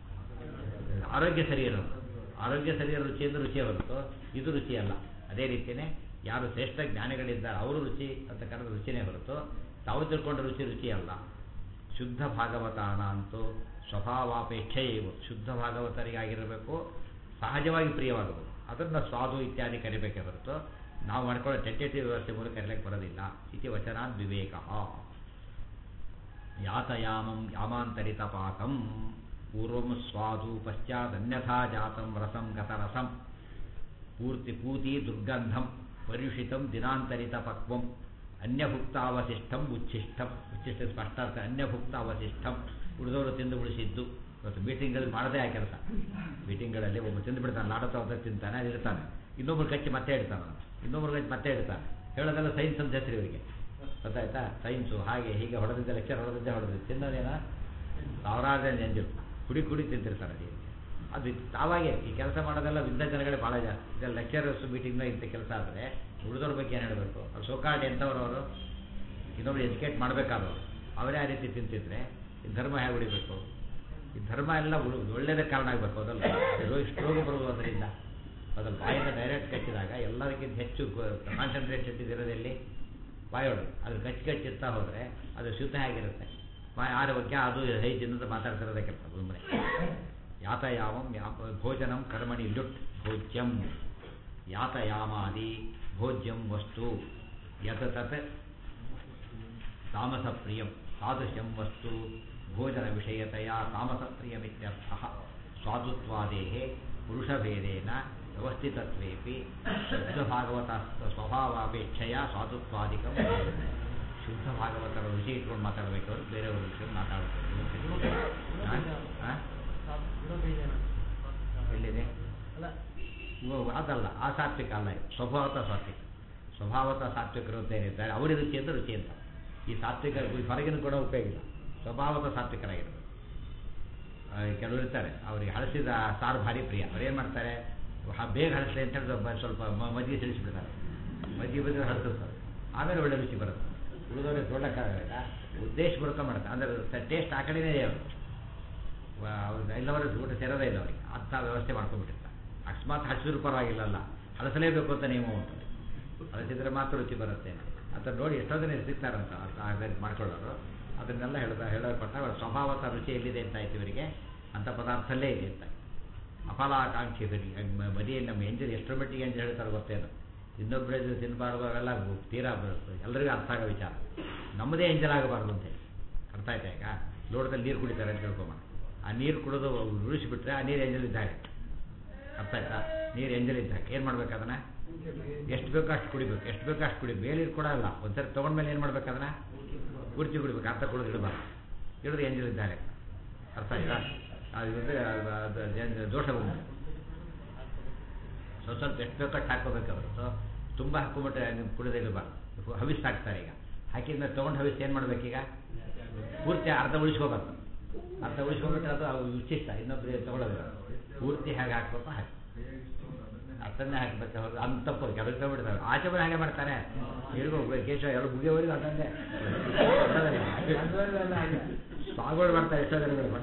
ಆರೋಗ್ಯ ಸರಿ ಇರೋದು ಆರೋಗ್ಯ ಸರಿ ಇರೋ ರುಚಿ ಅಂದ್ರೆ ರುಚಿಯೇ ಹೊರತು ಇದು ರುಚಿ ಅಲ್ಲ ಅದೇ ರೀತಿಯೇ ಯಾರು ಶ್ರೇಷ್ಠ ಜ್ಞಾನಿಗಳಿದ್ದಾರೆ ಅವರು ರುಚಿ ಅಂತ ಕರೆದ ರುಚಿನೇ ಹೊರತು ತಾವು ತಿಳ್ಕೊಂಡ ರುಚಿ ರುಚಿ ಅಲ್ಲ ಶುದ್ಧ ಭಾಗವತಾನ ಅಂತೂ ಸ್ವಭಾವಾಪೇಕ್ಷೆಯೇ ಇವು ಶುದ್ಧ ಭಾಗವತರಿಗಾಗಿರಬೇಕು ಸಹಜವಾಗಿ ಪ್ರಿಯವಾಗಬೇಕು ಅದನ್ನು ಸ್ವಾದು ಇತ್ಯಾದಿ ಕರಿಬೇಕೇ ಹೊರತು ನಾವು ಮಾಡ್ಕೊಳ್ಳೋ ಟೆಂಟೇಟಿವ್ ವ್ಯವಸ್ಥೆ ಮೂಲಕ ಕರೀಲಿಕ್ಕೆ ಬರೋದಿಲ್ಲ ಇತಿ ವಚನಾತ್ ವಿವೇಕ ಯಾತಯಾಮಂ ಯಾಮಾಂತರಿತ ಪಾಕಂ ಪೂರ್ವಂ ಸ್ವಾದು ಪಶ್ಚಾದನ್ಯಥಾ ಜಾತಂ ರಸಂ ಗತರಸಂ ಪೂರ್ತಿ ಪೂತಿ ದುರ್ಗಂಧಂ ಪರ್ಯುಷಿತಂ ದಿನಾಂತರಿತ ಪಕ್ವಂ ಅನ್ಯಭುಕ್ತಾವಶಿಷ್ಟಂ ಉಚ್ಛಿಷ್ಟಂ ಉಚ್ಛಿಷ್ಟ ಸ್ಪಷ್ಟ ಅರ್ಥ ಅನ್ಯಭುಕ್ತಾವಶಿಷ್ಟಂ ಉಳಿದವರು ತಿಂದು ಉಳಿಸಿದ್ದು ಇವತ್ತು ಮೀಟಿಂಗ್ಗಳಲ್ಲಿ ಮಾಡದೇ ಆ ಕೆಲಸ ಮೀಟಿಂಗ್ಗಳಲ್ಲಿ ಒಬ್ಬ ತಿಂದು ಬಿಡ್ತಾನೆ ಲಾಡತ ಅಂತ ತಿಂತಾನೆ ಅದು ಇಡ್ತಾನೆ ಇನ್ನೊಬ್ರು ಕಚ್ಚಿ ಮತ್ತೆ ಇಡ್ತಾನೆ ಇನ್ನೊಬ್ರು ಕಚ್ಚಿ ಮತ್ತೆ ಇಡ್ತಾನೆ ಹೇಳೋದೆಲ್ಲ ಸೈನ್ಸ್ ಅಂತ ಹೆಸರು ಇವರಿಗೆ ಗೊತ್ತಾಯ್ತಾ ಸೈನ್ಸು ಹಾಗೆ ಹೀಗೆ ಹೊಡೆದಿದ್ದ ಲೆಕ್ಚರ್ ಹೊಡೆದಿದ್ದೆ ಹೊಡೆದಿದ್ದು ತಿನ್ನೋದೇನ ಸಾವಿರಾರು ಜನ ನೆಂಜು ಕುಡಿ ಕುಡಿ ತಿಂತಿರ್ತಾರೆ ಅದೇ ಅದು ತಾವಾಗೆ ಈ ಕೆಲಸ ಮಾಡೋದೆಲ್ಲ ವಿದ್ದ ಜನಗಳೇ ಭಾಳ ಜಾಸ್ತಿ ಇದೆಲ್ಲ ಲೆಕ್ಚರರ್ಸ್ ಮೀಟಿಂಗ್ನ ಇಂಥ ಕೆಲಸ ಆದರೆ ಉಳಿದವ್ರ ಬಗ್ಗೆ ಏನು ಹೇಳಬೇಕು ಅವ್ರು ಸೋಕಾರ್ಡ್ ಎಂಥವ್ರು ಅವರು ಇನ್ನೊಬ್ರು ಎಜುಕೇಟ್ ಮಾಡಬೇಕಾದವರು ಅವರೇ ಆ ರೀತಿ ತಿಂತಿದ್ರೆ ಈ ಧರ್ಮ ಹೇಗೆ ಉಳಿಬೇಕು ಈ ಧರ್ಮ ಎಲ್ಲ ಉಳು ಒಳ್ಳೆಯದೇ ಕಾರಣ ಆಗಬೇಕು ಅದಲ್ಲ ರೋಗ ರೋಗ ಬರುವುದು ಅದರಿಂದ ಅದಲ್ಲ ಬಾಯಿಂದ ಡೈರೆಕ್ಟ್ ಕಚ್ಚಿದಾಗ ಎಲ್ಲದಕ್ಕಿಂತ ಹೆಚ್ಚು ಕಾನ್ಸಂಟ್ರೇಟೆಡ್ ಇರೋದೆಲ್ಲಿ ಬಾಯೊಳಗೆ ಅದು ಕಚ್ಚಿ ಕಚ್ಚಿರ್ತಾ ಹೋದರೆ ಅದು ಶುದ್ಧ ಆಗಿರುತ್ತೆ ಬಾಯಿ ಆರೋಗ್ಯ ಅದು ಹೈಜಿನ್ ಅಂತ ಮಾತಾಡ್ತಿರೋದೇ ಕೆಲಸ ಸುಮ್ಮನೆ ಯಾತಯಾಮಂ ಯಾಪ ಭೋಜನಂ ಕರ್ಮಣಿ ಲುಟ್ ಭೋಜ್ಯಂ ಯಾತಯಾಮಾದಿ ಭೋಜ್ಯಂ ವಸ್ತು ಯತ ತತ್ ತಾಮಸಪ್ರಿಯಂ ತಾದೃಶಂ ವಸ್ತು ಭೋಜನ ವಿಷಯತೆಯ ತಾಮಸಪ್ರಿಯಮಿತ್ಯರ್ಥ ಸ್ವಾದುತ್ವಾದೇಹ ಪುರುಷಭೇದೇನ ವ್ಯವಸ್ಥಿತತ್ವೇಪಿ ಶುದ್ಧಭಾಗವತ ಸ್ವಭಾವಾಪೇಕ್ಷೆಯ ಸ್ವಾದುತ್ವಾದಿಕಂ ಶುದ್ಧ ಭಾಗವತರ ರುಚಿ ಇಟ್ಕೊಂಡು ಮಾತಾಡಬೇಕು ಅವ್ರು ಬೇರೆಯವ್ರ ವಿಷಯ ಮಾತಾಡಬೇಕು ಹಾಂ ಎಲ್ಲಿದೆ ಇವು ಅದಲ್ಲ ಆ ಸಾತ್ವಿಕ ಅಲ್ಲ ಇದು ಸ್ವಭಾವತ ಸಾತ್ವಿಕ ಸ್ವಭಾವತ ಸಾತ್ವಿಕರು ಅಂತ ಏನಿದ್ದಾರೆ ಅವರ ರುಚಿ ಅಂತ ರುಚಿ ಅಂತ ಈ ಸಾತ್ವಿಕ ಈ ಹೊರಗಿನ ಕೂಡ ಉಪಯೋಗ ಇಲ್ಲ ಸ್ವಭಾವತ ಸಾತ್ವಿಕರಾಗಿರ್ಬೇಕು ಆ, ಕೆಲವರು ಇರ್ತಾರೆ ಅವ್ರಿಗೆ ಹಳಸಿದ ಸಾರು ಭಾರಿ ಪ್ರಿಯ ಅವ್ರು ಏನು ಮಾಡ್ತಾರೆ ಹ- ಬೇಗ ಹಳಸಲಿ ಅಂತ ಹೇಳಿ ಸ್ವಲ್ಪ- ಸ್ವಲ್ಪ ಮ- ಮಜ್ಜಿಗೆ ತಿಳಿಸ್ಬಿಡ್ತಾರೆ ಮಜ್ಜಿಗೆ ಬಂದರೆ ಹಳಸಿರ್ತಾರೆ ಆಮೇಲೆ ಒಳ್ಳೆ ರುಚಿ ಬರುತ್ತೆ ಉಳಿದವ್ರಿಗೆ ತೊಗೊಳಕ್ಕಾಗಲ್ಲ ಉದ್ದೇಶ ಬರ್ಕೊಂಡು ಮಾಡ್ತಾರೆ ಅಂದರೆ ಟೇಸ್ಟ್ ಆ ಕಡೆನೇ ಇದೆ ಅವರು ಅವ್ರು ಎಲ್ಲವರು ಊಟ ಸೇರೋದೇ ಇಲ್ಲ ಅವರಿಗೆ ಅಂಥ ವ್ಯವಸ್ಥೆ ಮಾಡ್ಕೊಂಡ್ಬಿಟ್ಟಿರ್ತಾರೆ ಅಕಸ್ಮಾತ್ ಹಸಿರು ಪರವಾಗಿಲ್ಲಲ್ಲ ಹಳಸಲೇಬೇಕು ಅಂತ ನಿಯಮ ಉಂಟು ಹಳಸಿದ್ರೆ ಮಾತ್ರ ರುಚಿ ಬರುತ್ತೆ ಅಂತ ನೋಡಿ ಎಷ್ಟೋ ಜನ ಸಿಗ್ತಾರಂತ ಅರ್ಥ ಮಾಡ್ಕೊಳ್ಳೋರು ಅದನ್ನೆಲ್ಲ ಹೇಳ್ದ ಹೇಳಲ್ಪಟ್ಟ ಅವರ ಸ್ವಭಾವದ ರುಚಿ ಎಲ್ಲಿದೆ ಅಂತ ಆಯ್ತು ಇವರಿಗೆ ಅಂಥ ಪದಾರ್ಥಲ್ಲೇ ಇದೆ ಅಂತ ಅಫಲಾಕಾಂಕ್ಷಿ ಬರಿ ಮದಿಯಲ್ಲಿ ನಮ್ಮ ಎಂಜಲ್ ಎಷ್ಟರ ಮಟ್ಟಿಗೆ ಎಂಜಲ್ ಹೇಳ್ತಾರೆ ಗೊತ್ತೇನು ಇನ್ನೊಬ್ಬರ ಎದುರು ತಿನ್ನಬಾರ್ದು ಅವೆಲ್ಲ ತೀರಾ ಬರುತ್ತೆ ಎಲ್ರಿಗೂ ಅರ್ಥ ಆಗೋ ವಿಚಾರ ನಮ್ಮದೇ ಎಂಜಲ್ ಆಗಬಾರ್ದು ಅಂತೇಳಿ ಅರ್ಥ ಆಯ್ತಾ ಈಗ ಲೋಟದಲ್ಲಿ ನೀರು ಕುಡಿತಾರೆ ಅಂತ ತಿಳ್ಕೊಂಬೋಣ ಆ ನೀರು ಕುಡಿದು ಉಳಿಸಿಬಿಟ್ರೆ ಆ ನೀರು ಎಂಜಲ್ ಇದ್ದಾಗ ಅರ್ಥ ಆಯ್ತಾ ನೀರು ಎಂಜಲ್ ಇದ್ದಾಗ ಏನು ಮಾಡ್ಬೇಕು ಅದನ್ನ ಎಷ್ಟು ಬೇಕೋ ಅಷ್ಟು ಕುಡಿಬೇಕು ಎಷ್ಟು ಬೇಕೋ ಅಷ್ಟು ಕುಡಿಬೇಕು ಬೇರೆ ನೀರು ಕೊಡಲ್ಲ ಒಂದ್ಸರಿ ತೊಗೊಂಡ್ಮೇಲೆ ಏನು ಮಾಡ್ಬೇಕು ಅದನ್ನ ಪೂರ್ತಿ ಕುಡಿಬೇಕು ಅರ್ಥ ಕುಡಿದು ಇಡಬಾರ್ದು ಇಡಿದ್ರೆ ಎಂಜಲ್ ಇದ್ದಾರೆ ಅರ್ಥ ಆಯ್ತಾ ಅದು ಇದ್ರೆ ಅದು- ಅದು ಜನ- ದೋಷ ಬಂದು ಸ್ವಲ್ಪ ಸ್ವಲ್ಪ ಎಷ್ಟು ಬೇಕೋ ಅಷ್ಟು ಹಾಕೋಬೇಕು ಅವರು ಸೊ ತುಂಬ ಹಾಕೊಂಬಿಟ್ರೆ ನೀವು ಕುಡಿದೇ ಇಡಬಾರ್ದು ಹವಿಸ್ ಹಾಕ್ತಾರೆ ಈಗ ಹಾಕಿದ್ಮೇಲೆ ತೊಗೊಂಡು ಹವಿಸ್ ಏನು ಮಾಡ್ಬೇಕೀಗ ಪೂರ್ತಿ ಅರ್ಧ ಉಳಿಸ್ಕೋಬಾರ್ದು ಅರ್ಧ ಉಳಿಸ್ಕೊಂಡ್ಬಿಟ್ರೆ ಅದು ಅವು ವಿಶಿಷ್ಟ ಇನ್ನೊಬ್ಬರಿಗೆ ತೊಗೊಳ್ಳೋದಿಲ್ಲ ಪೂರ್ತಿ ಹೇಗೆ ಹಾಕ್ಬೇಕು ಹಾಕಿ ಅದನ್ನೇ ಹಾಕ್ಬೇಕು ಅವ್ರು ಅಂತ ತಪ್ಪು ಕೆಲಸ ಬಿಡ್ತಾರೆ ಆಚೆ ಬಂದು ಹಾಗೆ ಮಾಡ್ತಾರೆ ಹಿಡ್ಕೊ ಕೇಶವ ಎಲ್ಲ ಮುಗಿಯೋವರೆಗೂ ಅದನ್ನೇ ಸ್ವಾಮಿಗಳು ಮಾಡ್ತಾರೆ ಎಷ್ಟೋ ಜನಗಳು ಮಠ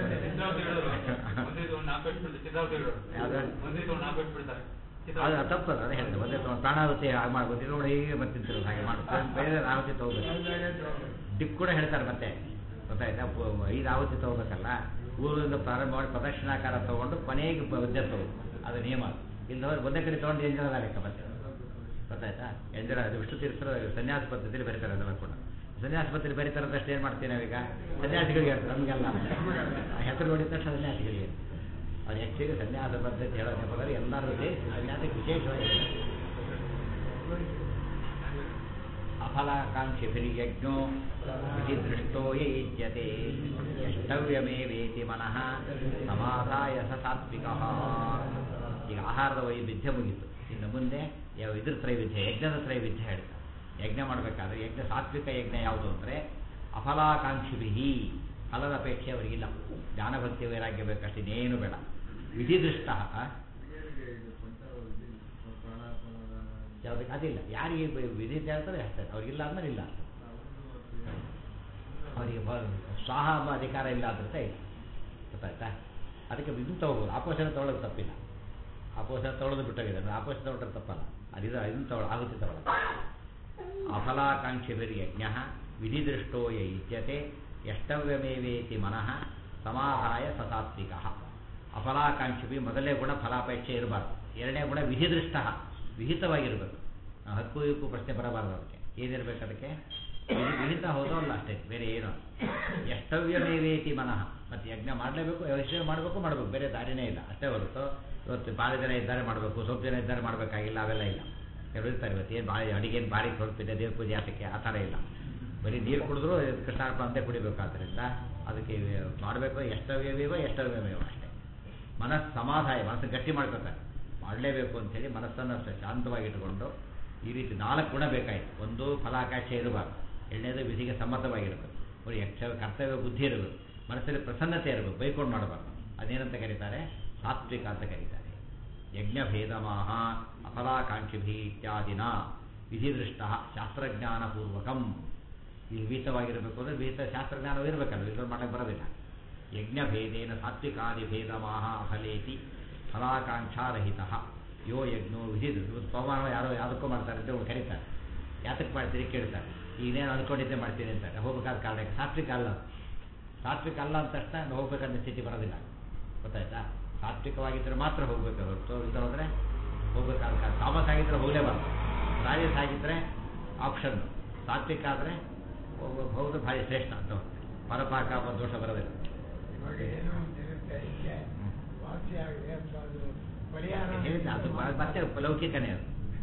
ಅದು ತಪ್ಪಲ್ಲ ಅದೇ ಹೇಳಿದೆ ಒಂದೇ ತಗೊಂಡು ಪ್ರಾಣಾಹುತಿ ಹಾಗೆ ಮಾಡ್ಬೋದು ನೋಡಿ ಹೀಗೆ ಬರ್ತಿರ್ತಾರೆ ಹಾಗೆ ಮಾಡ್ತಾರೆ ಬೇರೆ ಆಹುತಿ ತಗೋಬೇಕು ಡಿಪ್ ಕೂಡ ಹೇಳ್ತಾರೆ ಮತ್ತೆ ಗೊತ್ತಾಯ್ತಾ ಪು- ಐದು ಆಹುತಿ ತಗೋಬೇಕಲ್ಲ ಊರಿಂದ ಪ್ರಾರಂಭ ಮಾಡಿ ಪ್ರದಕ್ಷಿಣಾಕಾರ ತಗೊಂಡು ಕೊನೆಗೆ ವಿದ್ಯೆ ತಗೋದು ಅದು ನಿಯಮ ಇಲ್ಲ ಹೋದ್ರೆ ಒಂದೇ ಕಡೆ ತೊಗೊಂಡು ಎಂಜಲದ ಲೆಕ್ಕ ಮತ್ತೆ ಗೊತ್ತಾಯ್ತಾ ಎಂಜಲ ಅದು ವಿಷ್ಣು ತೀರ್ಥರ ಸನ್ಯಾಸ ಪದ್ಧತಿಯಲ್ಲಿ ಬರೀತಾರೆ ಅದೆಲ್ಲ ಕೂಡ ಸನ್ಯಾಸ ಪದ್ಧತಿ ಬರೀತಾರೆ ಅಂತ ಏನು ಮಾಡ್ತೀವಿ ನಾವೀಗ ಸನ್ಯಾಸಿಗಳಿಗೆ ಹೇಳ್ತಾರೆ ನಮಗೆಲ್ಲ ಹೆಸರು ನೋಡಿದ ತಕ್ಷಣ ಸನ್ಯಾಸಿಗಳಿಗೆ ಅವ್ರು ಆ್ಯಕ್ಚುಲಿ ಸನ್ಯಾಸ ಪದ್ಧತಿ ಹೇಳೋ ನೆಪದಲ್ಲಿ ಎಲ್ಲರೂ ಸೇರಿ ಸನ್ಯಾಸಕ್ಕೆ ವಿಶೇಷವಾಗಿ ಅಫಲಾಕಾಂಕ್ಷಿಭಿರ್ಯಜ್ಞೋ ಇತಿ ದೃಷ್ಟೋ ಯೇಜ್ಯತೆ ಯಷ್ಟವ್ಯಮೇವೇತಿ ಮನಃ ಸಮಾಧಾಯ ಸ ಸಾತ್ವಿಕಃ ಈಗ ಆಹಾರದ ವೈವಿಧ್ಯ ಮುಗೀತು ಇನ್ನು ಮುಂದೆ ಯಾವ ಇದ್ರ ತ್ರೈವಿಧ್ಯ ಯಜ್ಞದ ತ್ರೈವಿಧ್ಯ ಹೇಳ್ತಾರೆ ಯಜ್ಞ ಮಾಡಬೇಕಾದ್ರೆ ಯಜ್ಞ ಸಾತ್ವಿಕ ಯಜ್ಞ ಯಾವುದು ಅಂದರೆ ಅಫಲಾಕಾಂಕ್ಷಿಭಿ ಫಲದ ಅಪೇಕ್ಷೆ ಅವರಿಗಿಲ್ಲ ಜ್ಞಾನಭಕ್ತಿ ವೈರಾಗ್ಯ ಬೇಕಷ್ಟು ಇನ್ನೇನು ಬೇಡ ವಿಧಿದೃಷ್ಟ ಯಾವುದಕ್ಕೆ ಅದಿಲ್ಲ ಯಾರಿಗೆ ಬ- ವಿಧಿ ಅಂತ ಹೇಳ್ತಾರೆ ಹೇಳ್ತಾರೆ ಅವ್ರಿಗಿಲ್ಲ ಅಂದ್ರೆ ಇಲ್ಲ ಅವರಿಗೆ ಬ- ಸ್ವಾಹ ಎಂಬ ಅಧಿಕಾರ ಇಲ್ಲ ಅಂತ ಇಲ್ಲ ಗೊತ್ತಾಯ್ತಾ ಅದಕ್ಕೆ ಇದನ್ನು ತಗೋಬೋದು ಆಪೋಷಣ ತಗೊಳ್ಳೋದು ತಪ್ಪಿಲ್ಲ ಆಪೋಷಣ ತಗೊಳ್ಳೋದು ಬಿಟ್ಟೋಗಿದೆ ಆಪೋಷಣ ತಗೊಂಡ್ರೆ ತಪ್ಪಲ್ಲ ಅದಿದು ಇದನ್ನು ತಗೊಳ್ಳೋ ಆಗುತ್ತೆ ತಗೊಳ್ಳೋದು ಅಫಲಾಕಾಂಕ್ಷಿಭಿರ್ಯಜ್ಞ ವಿಧಿದೃಷ್ಟೋ ಯ ಇಚ್ಯತೆ ಯಷ್ಟವ್ಯಮೇವೇತಿ ಮನಃ ಸಮಾಹಾಯ ಸಸಾತ್ವಿಕ ಅಫಲಾಕಾಂಕ್ಷಿಭಿ ಮೊದಲನೇ ಗುಣ ಫಲಾಪೇಕ್ಷೆ ಇರಬಾರ್ದು ಎರಡನೇ ಗುಣ ವಿಧಿದೃಷ್ಟ ವಿಹಿತವಾಗಿರಬೇಕು ನಾವು ಹಕ್ಕು ಹಿಕ್ಕು ಪ್ರಶ್ನೆ ಬರಬಾರ್ದು ಅದಕ್ಕೆ ಏನಿರ್ಬೇಕು ಅದಕ್ಕೆ ವಿಧಿ- ವಿಹಿತ ಹೋದವಲ್ಲ ಅಷ್ಟೇ ಬೇರೆ ಏನು ಯಷ್ಟವ್ಯಮೇವೇತಿ ಮನಃ ಮತ್ತು ಯಜ್ಞ ಮಾಡಲೇಬೇಕು ವ್ಯವಸ್ಥೆ ಮಾಡಬೇಕು ಮಾಡಬೇಕು ಬೇರೆ ದಾರಿನೇ ಇಲ್ಲ ಅಷ್ಟೇ ಹೊರತು ಇವತ್ತು ಭಾಳ ಜನ ಇದ್ದಾರೆ ಮಾಡಬೇಕು ಸ್ವಲ್ಪ ಜನ ಇದ್ದಾರೆ ಮಾಡಬೇಕಾಗಿಲ್ಲ ಅವೆಲ್ಲ ಇಲ್ಲ ಕೆಲವರು ಇರ್ತಾರೆ ಇವತ್ತು ಏನು ಭಾಳ ಅಡಿಗೆನು ಭಾರಿ ಹೊರಪಿದೆ ದೇವ್ರ ಪೂಜೆ ಆಟಕ್ಕೆ ಆ ಥರ ಇಲ್ಲ ಬರೀ ನೀರು ಕುಡಿದ್ರು ಕೃಷ್ಣಾರ್ಪ ಅಂತೆ ಕುಡಿಬೇಕಾದ್ರಿಂದ ಅದಕ್ಕೆ ಮಾಡಬೇಕು ಎಷ್ಟವ್ಯವೇವ ಎಷ್ಟವ್ಯವೇವ ಅಷ್ಟೇ ಮನಸ್ಸು ಸಮಾಧಾಯ ಮನಸ್ಸು ಗಟ್ಟಿ ಮಾಡ್ಕೊತಾರೆ ಮಾಡಲೇಬೇಕು ಅಂತೇಳಿ ಮನಸ್ಸನ್ನು ಅಷ್ಟೇ ಶಾಂತವಾಗಿಟ್ಟುಕೊಂಡು ಈ ರೀತಿ ನಾಲ್ಕು ಗುಣ ಬೇಕಾಯಿತು ಒಂದು ಫಲಾಕಾಶ ಇರಬಾರ್ದು ಎರಡನೇದು ವಿಧಿಗೆ ಸಮ್ಮತವಾಗಿರಬೇಕು ಒಂದು ಯಕ್ಷ ಕರ್ತವ್ಯ ಬುದ್ಧಿ ಇರಬೇಕು ಮನಸ್ಸಲ್ಲಿ ಪ್ರಸನ್ನತೆ ಇರಬೇಕು ಬೈಕೊಂಡು ಮಾಡಬಾರ್ದು ಅದೇನಂತ ಕರೀತಾರೆ ಸಾತ್ವಿಕ ಅಂತ ಕರೀತಾರೆ ಯಜ್ಞಭೇದಮಾಹ ಅಫಲಾಕಾಂಕ್ಷಿಭಿ ಇತ್ಯಾದಿನ ವಿಧಿದೃಷ್ಟ ಶಾಸ್ತ್ರಜ್ಞಾನಪೂರ್ವಕಂ ಇಲ್ಲಿ ವಿಹಿತವಾಗಿರಬೇಕು ಅಂದರೆ ವಿಹಿತ ಶಾಸ್ತ್ರಜ್ಞಾನವೂ ಇರಬೇಕಲ್ಲ ವಿಹಿತ ಮಾಡಕ್ಕೆ ಬರೋದಿಲ್ಲ ಯಜ್ಞಭೇದೇನ ಸಾತ್ವಿಕಾದಿ ಭೇದಮಾಹ ಅಫಲೇತಿ ಫಲಾಕಾಂಕ್ಷಾರಹಿತ ಯೋ ಯಜ್ಞೋ ವಿಧಿದ್ರು ಇವತ್ತು ಪವಮಾನ ಯಾರೋ ಯಾವುದಕ್ಕೂ ಮಾಡ್ತಾರೆ ಅಂತ ಇವ್ರು ಕರೀತಾರೆ ಯಾತಕ್ಕೆ ಮಾಡ್ತೀರಿ ಕೇಳ್ತಾರೆ ಈಗೇನು ಅಂದ್ಕೊಂಡಿದ್ದೆ ಮಾಡ್ತೀನಿ ಅಂತಾರೆ ಹೋಗ್ಬೇಕಾದ ಕಾರಣಕ್ಕೆ ಸಾತ್ವಿಕ ಅಲ್ಲ ಅದು. ಸಾತ್ವಿಕ ಅಲ್ಲ ಅಂತ ತಕ್ಷಣ ನಾವು ಹೋಗ್ಬೇಕಂತ ಸ್ಥಿತಿ ಬರೋದಿಲ್ಲ ಗೊತ್ತಾಯ್ತಾ ಸಾತ್ವಿಕವಾಗಿದ್ದರೆ ಮಾತ್ರ ಹೋಗ್ಬೇಕು ಹೊರತು ಇಲ್ಲ ಹೋದರೆ ಹೋಗ್ಬೇಕಾದ ಕಾರಣ ತಾಮಸ್ ಆಗಿದ್ದರೆ ಹೋಗಲೇಬಾರ್ದು ರಾಜಸ್ ಆಗಿದ್ದರೆ ಆಪ್ಷನ್ ಸಾತ್ವಿಕ ಆದರೆ ಹೌದು ಭಾರಿ ಶ್ರೇಷ್ಠ ಅಂತ ಪರಪಾಕ ಅನ್ನೋ ದೋಷ ಬರೋದಿಲ್ಲ ಇವಾಗ ಏನೋ ಒಂದು ಇರುತ್ತೆ ಇದಕ್ಕೆ ವಾಸಿ ಆಗಲಿ ಅಥವಾ ಅದು ಪರಿಹಾರ ಹೇಳಿದ್ದೆ ಅದು ಬ- ಮತ್ತೆ ಲೌಕಿಕನೇ ಅದು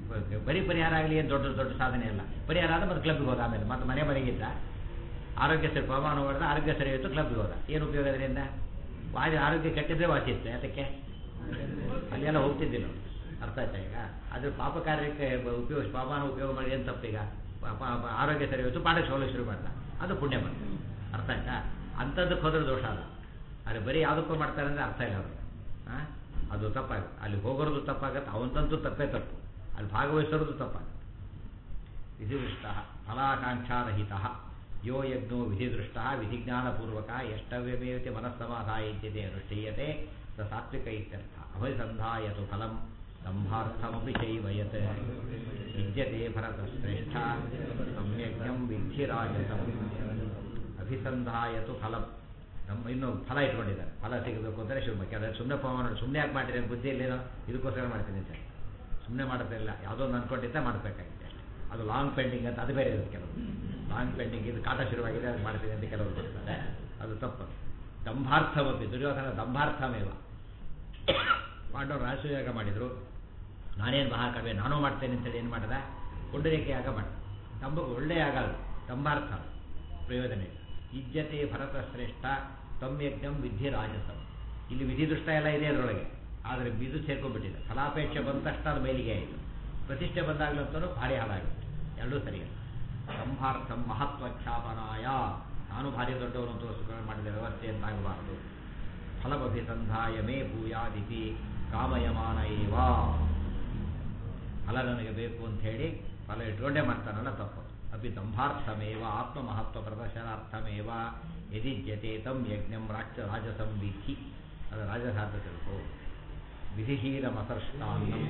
ಬರೀ ಪರಿಹಾರ ಆಗಲಿ ಏನು ದೊಡ್ಡ ದೊಡ್ಡ ಸಾಧನೆ ಅಲ್ಲ ಪರಿಹಾರ ಆದ ಮತ್ತೆ ಕ್ಲಬ್ಗೆ ಹೋದ ಆಮೇಲೆ ಮತ್ತೆ ಮನೆ ಮನೆಗಿದ್ದ ಆರೋಗ್ಯ ಸರಿ ಪವಮಾನ ಹೊಡೆದ ಆರೋಗ್ಯ ಸರಿ ಇತ್ತು ಕ್ಲಬ್ಗೆ ಹೋದ ಏನು ಉಪಯೋಗ ಅದರಿಂದ ವಾಸಿ ಆರೋಗ್ಯ ಕೆಟ್ಟಿದ್ರೆ ವಾಸಿ ಇತ್ತು ಅದಕ್ಕೆ ಅಲ್ಲೆಲ್ಲ ಹೋಗ್ತಿದ್ದಿಲ್ಲ ಅವ್ನು. ಅರ್ಥ ಆಯ್ತಾ ಈಗ ಅದ್ರ ಪಾಪ ಕಾರ್ಯಕ್ಕೆ ಬ- ಉಪಯೋಗ ಪಾಪನ ಉಪಯೋಗ ಮಾಡಿ ಏನು ತಪ್ಪೀಗ ಪ- ಪ- ಪ- ಆರೋಗ್ಯ ಸರಿ ಹೋಯ್ತು ಪಾಠಕ್ಕೆ ಹೋಗಲು ಶುರು ಮಾಡ್ದ ಅದು ಪುಣ್ಯ ಬಂತು ಅರ್ಥ ಆಯ್ತಾ ಅಂಥದ್ದಕ್ಕೆ ಹೋದ್ರೆ ದೋಷ ಅಲ್ಲ ಅಲ್ಲಿ ಬರೀ ಯಾವುದಕ್ಕೂ ಮಾಡ್ತಾರೆ ಅಂದರೆ ಅರ್ಥ ಇಲ್ಲ ಅವರು ಹಾಂ ಅದು ತಪ್ಪಾಗುತ್ತೆ ಅಲ್ಲಿ ಹೋಗೋದು ತಪ್ಪಾಗತ್ತೆ ಅವಂತಂತೂ ತಪ್ಪೇ ತಪ್ಪು ಅಲ್ಲಿ ಭಾಗವಹಿಸೋದು ತಪ್ಪಾಗುತ್ತೆ ವಿಧಿದೃಷ್ಟ ಫಲಾಕಾಂಕ್ಷಾರಹಿತ ಯೋ ಯಜ್ಞೋ ವಿಧಿದೃಷ್ಟ ವಿಧಿಜ್ಞಾನಪೂರ್ವಕ ಎಷ್ಟವ್ಯಮೇವತಿ ಮನಸ್ಸಮಾಧಾಯಿತ್ಯತೆ ಅನುಷ್ಠೀಯತೆ ಸ ಸಾತ್ವಿಕ ಇತ್ಯರ್ಥ ಅಭಿಸಂಧಾಯತು ಫಲಂ ಸಂಭಾರ್ಥಮಪಿ ಚೈವಯತ್ ವಿದ್ಯತೆ ಭರತ ಶ್ರೇಷ್ಠ ಸಮ್ಯಜ್ಞಂ ವಿಧಿರಾಜಸಂ ಅಭಿಸಂಧಾಯತು ಫಲಂ ನಮ್ಮ ಇನ್ನು ಫಲ ಇಟ್ಕೊಂಡಿದ್ದಾರೆ ಫಲ ಸಿಗಬೇಕು ಅಂದರೆ ಶುರು ಕೆಲವರು ಸುಮ್ಮನೆ ಪವನ ಸುಮ್ಮನೆ ಯಾಕೆ ಮಾಡಿದ್ರೆ ಬುದ್ಧಿಯಲ್ಲೇನೋ ಇದಕ್ಕೋಸ್ಕರ ಮಾಡ್ತೀನಿ ಅಂತ ಸುಮ್ಮನೆ ಮಾಡೋದಿಲ್ಲ ಯಾವುದೋ ಒಂದು ಅನ್ಕೊಂಡಿದ್ದ ಮಾಡಬೇಕಾಗಿದೆ ಅದು ಲಾಂಗ್ ಪೆಂಡಿಂಗ್ ಅಂತ ಅದು ಬೇರೆ ಇರುತ್ತೆ ಕೆಲವು ಲಾಂಗ್ ಪೆಂಡಿಂಗ್ ಇದು ಕಾಟ ಶುರುವಾಗಿದೆ ಅದು ಮಾಡ್ತೀನಿ ಅಂತ ಕೆಲವರು ಬರ್ತಾರೆ ಅದು ತಪ್ಪು ದಂಭಾರ್ಥಮಪಿ ದುರ್ಯೋಧನ ದಂಭಾರ್ಥಮೇವ ಪಾಂಡವರು ರಾಜಸೂಯಾಗ ಮಾಡಿದರು ನಾನೇನು ಮಹಾಕವಿ ನಾನೂ ಮಾಡ್ತೇನೆ ಅಂತೇಳಿ ಏನು ಮಾಡಿದ ಪುಂಡರೀಕೆ ಯಾಗ ಮಾಡ ತಂಬ ಒಳ್ಳೆಯ ಆಗಲ್ಲ ತಂಬಾರ್ಥ ಪ್ರಯೋಜನ ಇಲ್ಲ ಇಜ್ಜತೆ ಭರತ ಶ್ರೇಷ್ಠ ತಮ್ಯಜ್ಞಂ ವಿಧಿ ರಾಜಸಂ ಇಲ್ಲಿ ವಿಧಿ ದೃಷ್ಟ ಎಲ್ಲ ಇದೆ ಅದರೊಳಗೆ ಆದರೆ ಬಿದು ಸೇರ್ಕೊಂಡ್ಬಿಟ್ಟಿದೆ ಫಲಾಪೇಕ್ಷೆ ಬಂದ ತಕ್ಷಣ ಅದು ಮೇಲಿಗೆ ಆಯಿತು ಪ್ರತಿಷ್ಠೆ ಬಂದಾಗಲಂತೂ ಭಾರಿ ಹಾಳಾಗುತ್ತೆ ಎರಡೂ ಸರಿಯಲ್ಲ ಸಂಭಾರ್ಥಂ ಮಹತ್ವಖ್ಯಾಪನಾಯ ನಾನು ಭಾರಿ ದೊಡ್ಡವನು ತೋರಿಸ್ಕೊಂಡು ಮಾಡಿದ ವ್ಯವಸ್ಥೆ ಅಂತಾಗಬಾರದು ಫಲಮಭಿಸಂಧಾಯ ಮೇ ಭೂಯಾದಿತಿ ಕಾಮಯಮಾನ ಏವ ಫಲ ನನಗೆ ಬೇಕು ಅಂತ ಹೇಳಿ ಫಲ ಇಟ್ಕೊಂಡೇ ಮಾಡ್ತಾನಲ್ಲ ತಪ್ಪು ಅಪಿ ದಂಭಾರ್ಥಮೇವ ಆತ್ಮಮಹತ್ವ ಪ್ರದರ್ಶನಾರ್ಥಮೇವ ಯದಿಜ್ಯತೆ ತಂ ಯಜ್ಞಂ ರಾಕ್ಷ ರಾಜಸಂ ವಿಧಿ ಅದು ರಾಜಸಾಧ ತಿಳ್ಕೋ ವಿಧಿಹೀನಮಸರ್ಷ್ಟಾನ್ನಂ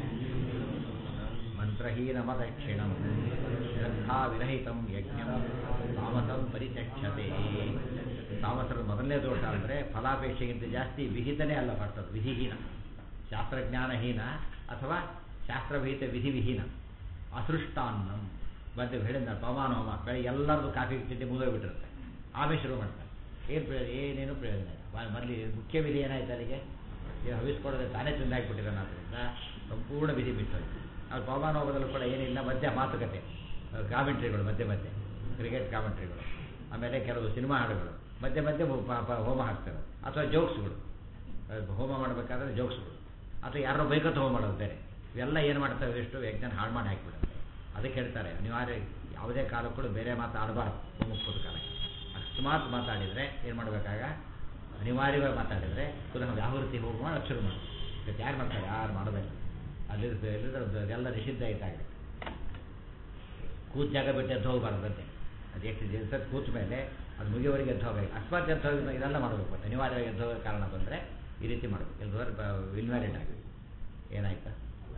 ಮಂತ್ರಹೀನಮದಕ್ಷಿಣಂ ಶ್ರದ್ಧಾವಿರಹಿತಂ ಯಜ್ಞಂ ತಾಮಸಂ ಪರಿಚಕ್ಷತೆ ತಾಮಸರ ಮೊದಲನೇ ದೋಷ ಅಂದರೆ ಫಲಾಪೇಕ್ಷೆಗಿಂತ ಜಾಸ್ತಿ ವಿಹಿತನೇ ಅಲ್ಲ ಬರ್ತದೆ ವಿಧಿಹೀನ ಶಾಸ್ತ್ರಜ್ಞಾನಹೀನ ಅಥವಾ ಶಾಸ್ತ್ರವಿಹಿತ ವಿಧಿವಿಹೀನ ಅಸೃಷ್ಟಾನ್ನಂ ಬಂದು ಹೇಳಿದ ಪವಮಾನ ಹೋಮ ಬೆಳಗ್ಗೆ ಎಲ್ಲರದು ಕಾಫಿ ತಿಂಡಿ ಮುಗಿದೋಗ್ಬಿಟ್ಟಿರುತ್ತೆ ಆಮೇಲೆ ಶುರು ಮಾಡ್ತಾರೆ ಏನು ಪ್ರಯೋಜನ ಏನೇನು ಪ್ರಯೋಜನ ಇಲ್ಲ ಮೊದಲು ಮುಖ್ಯ ವಿಧಿ ಏನಾಯ್ತು ಅಲ್ಲಿಗೆ ಈಗ ಹವಿಸ್ಕೊಡೋದೆ ತಾನೇ ತಿಂದಾಕ್ಬಿಟ್ಟಿದ್ದಾನೆ ಆದ್ದರಿಂದ ಸಂಪೂರ್ಣ ವಿಧಿ ಬಿಟ್ಟೋಯ್ತು ಅವ್ರು ಪವಮಾನ ಹೋಗೋದ್ರಲ್ಲೂ ಕೂಡ ಏನಿಲ್ಲ ಮಧ್ಯ ಮಾತುಕತೆ ಕಾಮೆಂಟ್ರಿಗಳು ಮಧ್ಯೆ ಮಧ್ಯೆ ಕ್ರಿಕೆಟ್ ಕಾಮೆಂಟ್ರಿಗಳು ಆಮೇಲೆ ಕೆಲವು ಸಿನಿಮಾ ಹಾಡುಗಳು ಮಧ್ಯೆ ಮಧ್ಯೆ ಹೋ- ಪ- ಪ- ಹೋಮ ಹಾಕ್ತಾರೆ ಅಥವಾ ಜೋಕ್ಸ್ಗಳು ಅಹ್ ಹೋಮ ಮಾಡಬೇಕಾದ್ರೆ ಜೋಕ್ಸ್ಗಳು ಅಥವಾ ಯಾರೋ ಬೈಕತ್ತ ಹೋಮ ಮಾಡೋದು ಬೇರೆ ಇವೆಲ್ಲ ಏನು ಮಾಡ್ತವೆ ಎಷ್ಟು ಯಜ್ಞನ ಹಾಳು ಮಾಡಿ ಹಾಕಿಬಿಡುತ್ತೆ ಅದಕ್ಕೆ ಹೇಳ್ತಾರೆ ಅನಿವಾರ್ಯ ಯಾವುದೇ ಕಾಲಕ್ಕೂ ಕೂಡ ಬೇರೆ ಮಾತಾಡಬಾರ್ದು ಹೋಮಕ್ಕೂದ ಕಾಲಕ್ಕೆ ಅಕಸ್ಮಾತ್ ಮಾತಾಡಿದರೆ ಏನು ಮಾಡಬೇಕಾಗ ಅನಿವಾರ್ಯವಾಗಿ ಮಾತಾಡಿದರೆ ಪುನಃ ವ್ಯಾಹೃತಿ ಹೋಮ ಮಾಡಿ ಶುರು ಮಾಡಿ ಇವತ್ತು ಯಾರು ಮಾಡ್ತಾರೆ ಯಾರು ಮಾಡೋದಿಲ್ಲ ಅಲ್ಲಿ ಎಲ್ಲಿದ್ರೆ ಎಲ್ಲ ನಿಷಿದ್ಧ ಇದ್ದಾಗ ಕೂತ್ ಜಾಗ ಬಿಟ್ಟು ಎದ್ದು ಹೋಗಬಾರ್ದಂತೆ ಅದು ಎಷ್ಟು ದಿವಸ ಕೂತ ಮೇಲೆ ಅದು ಮುಗಿಯವರೆಗೆ ಎದ್ದು ಹೋಗಿ ಅಕಸ್ಮಾತ್ ಎದ್ದು ಹೋಗಿ ಇದೆಲ್ಲ ಮಾಡಬೇಕು ಮತ್ತೆ ಅನಿವಾರ್ಯವಾಗಿ ಎದ್ದು ಹೋಗೋ ಕಾರಣ ಬಂದರೆ ಈ ರೀತಿ ಮಾಡಬೇಕು ಎದ್ದು ಹೋದ್ರೆ ಇನ್ವ್ಯಾಲಿಡ್ ಆಗಿ ಏನಾಯ್ತಾ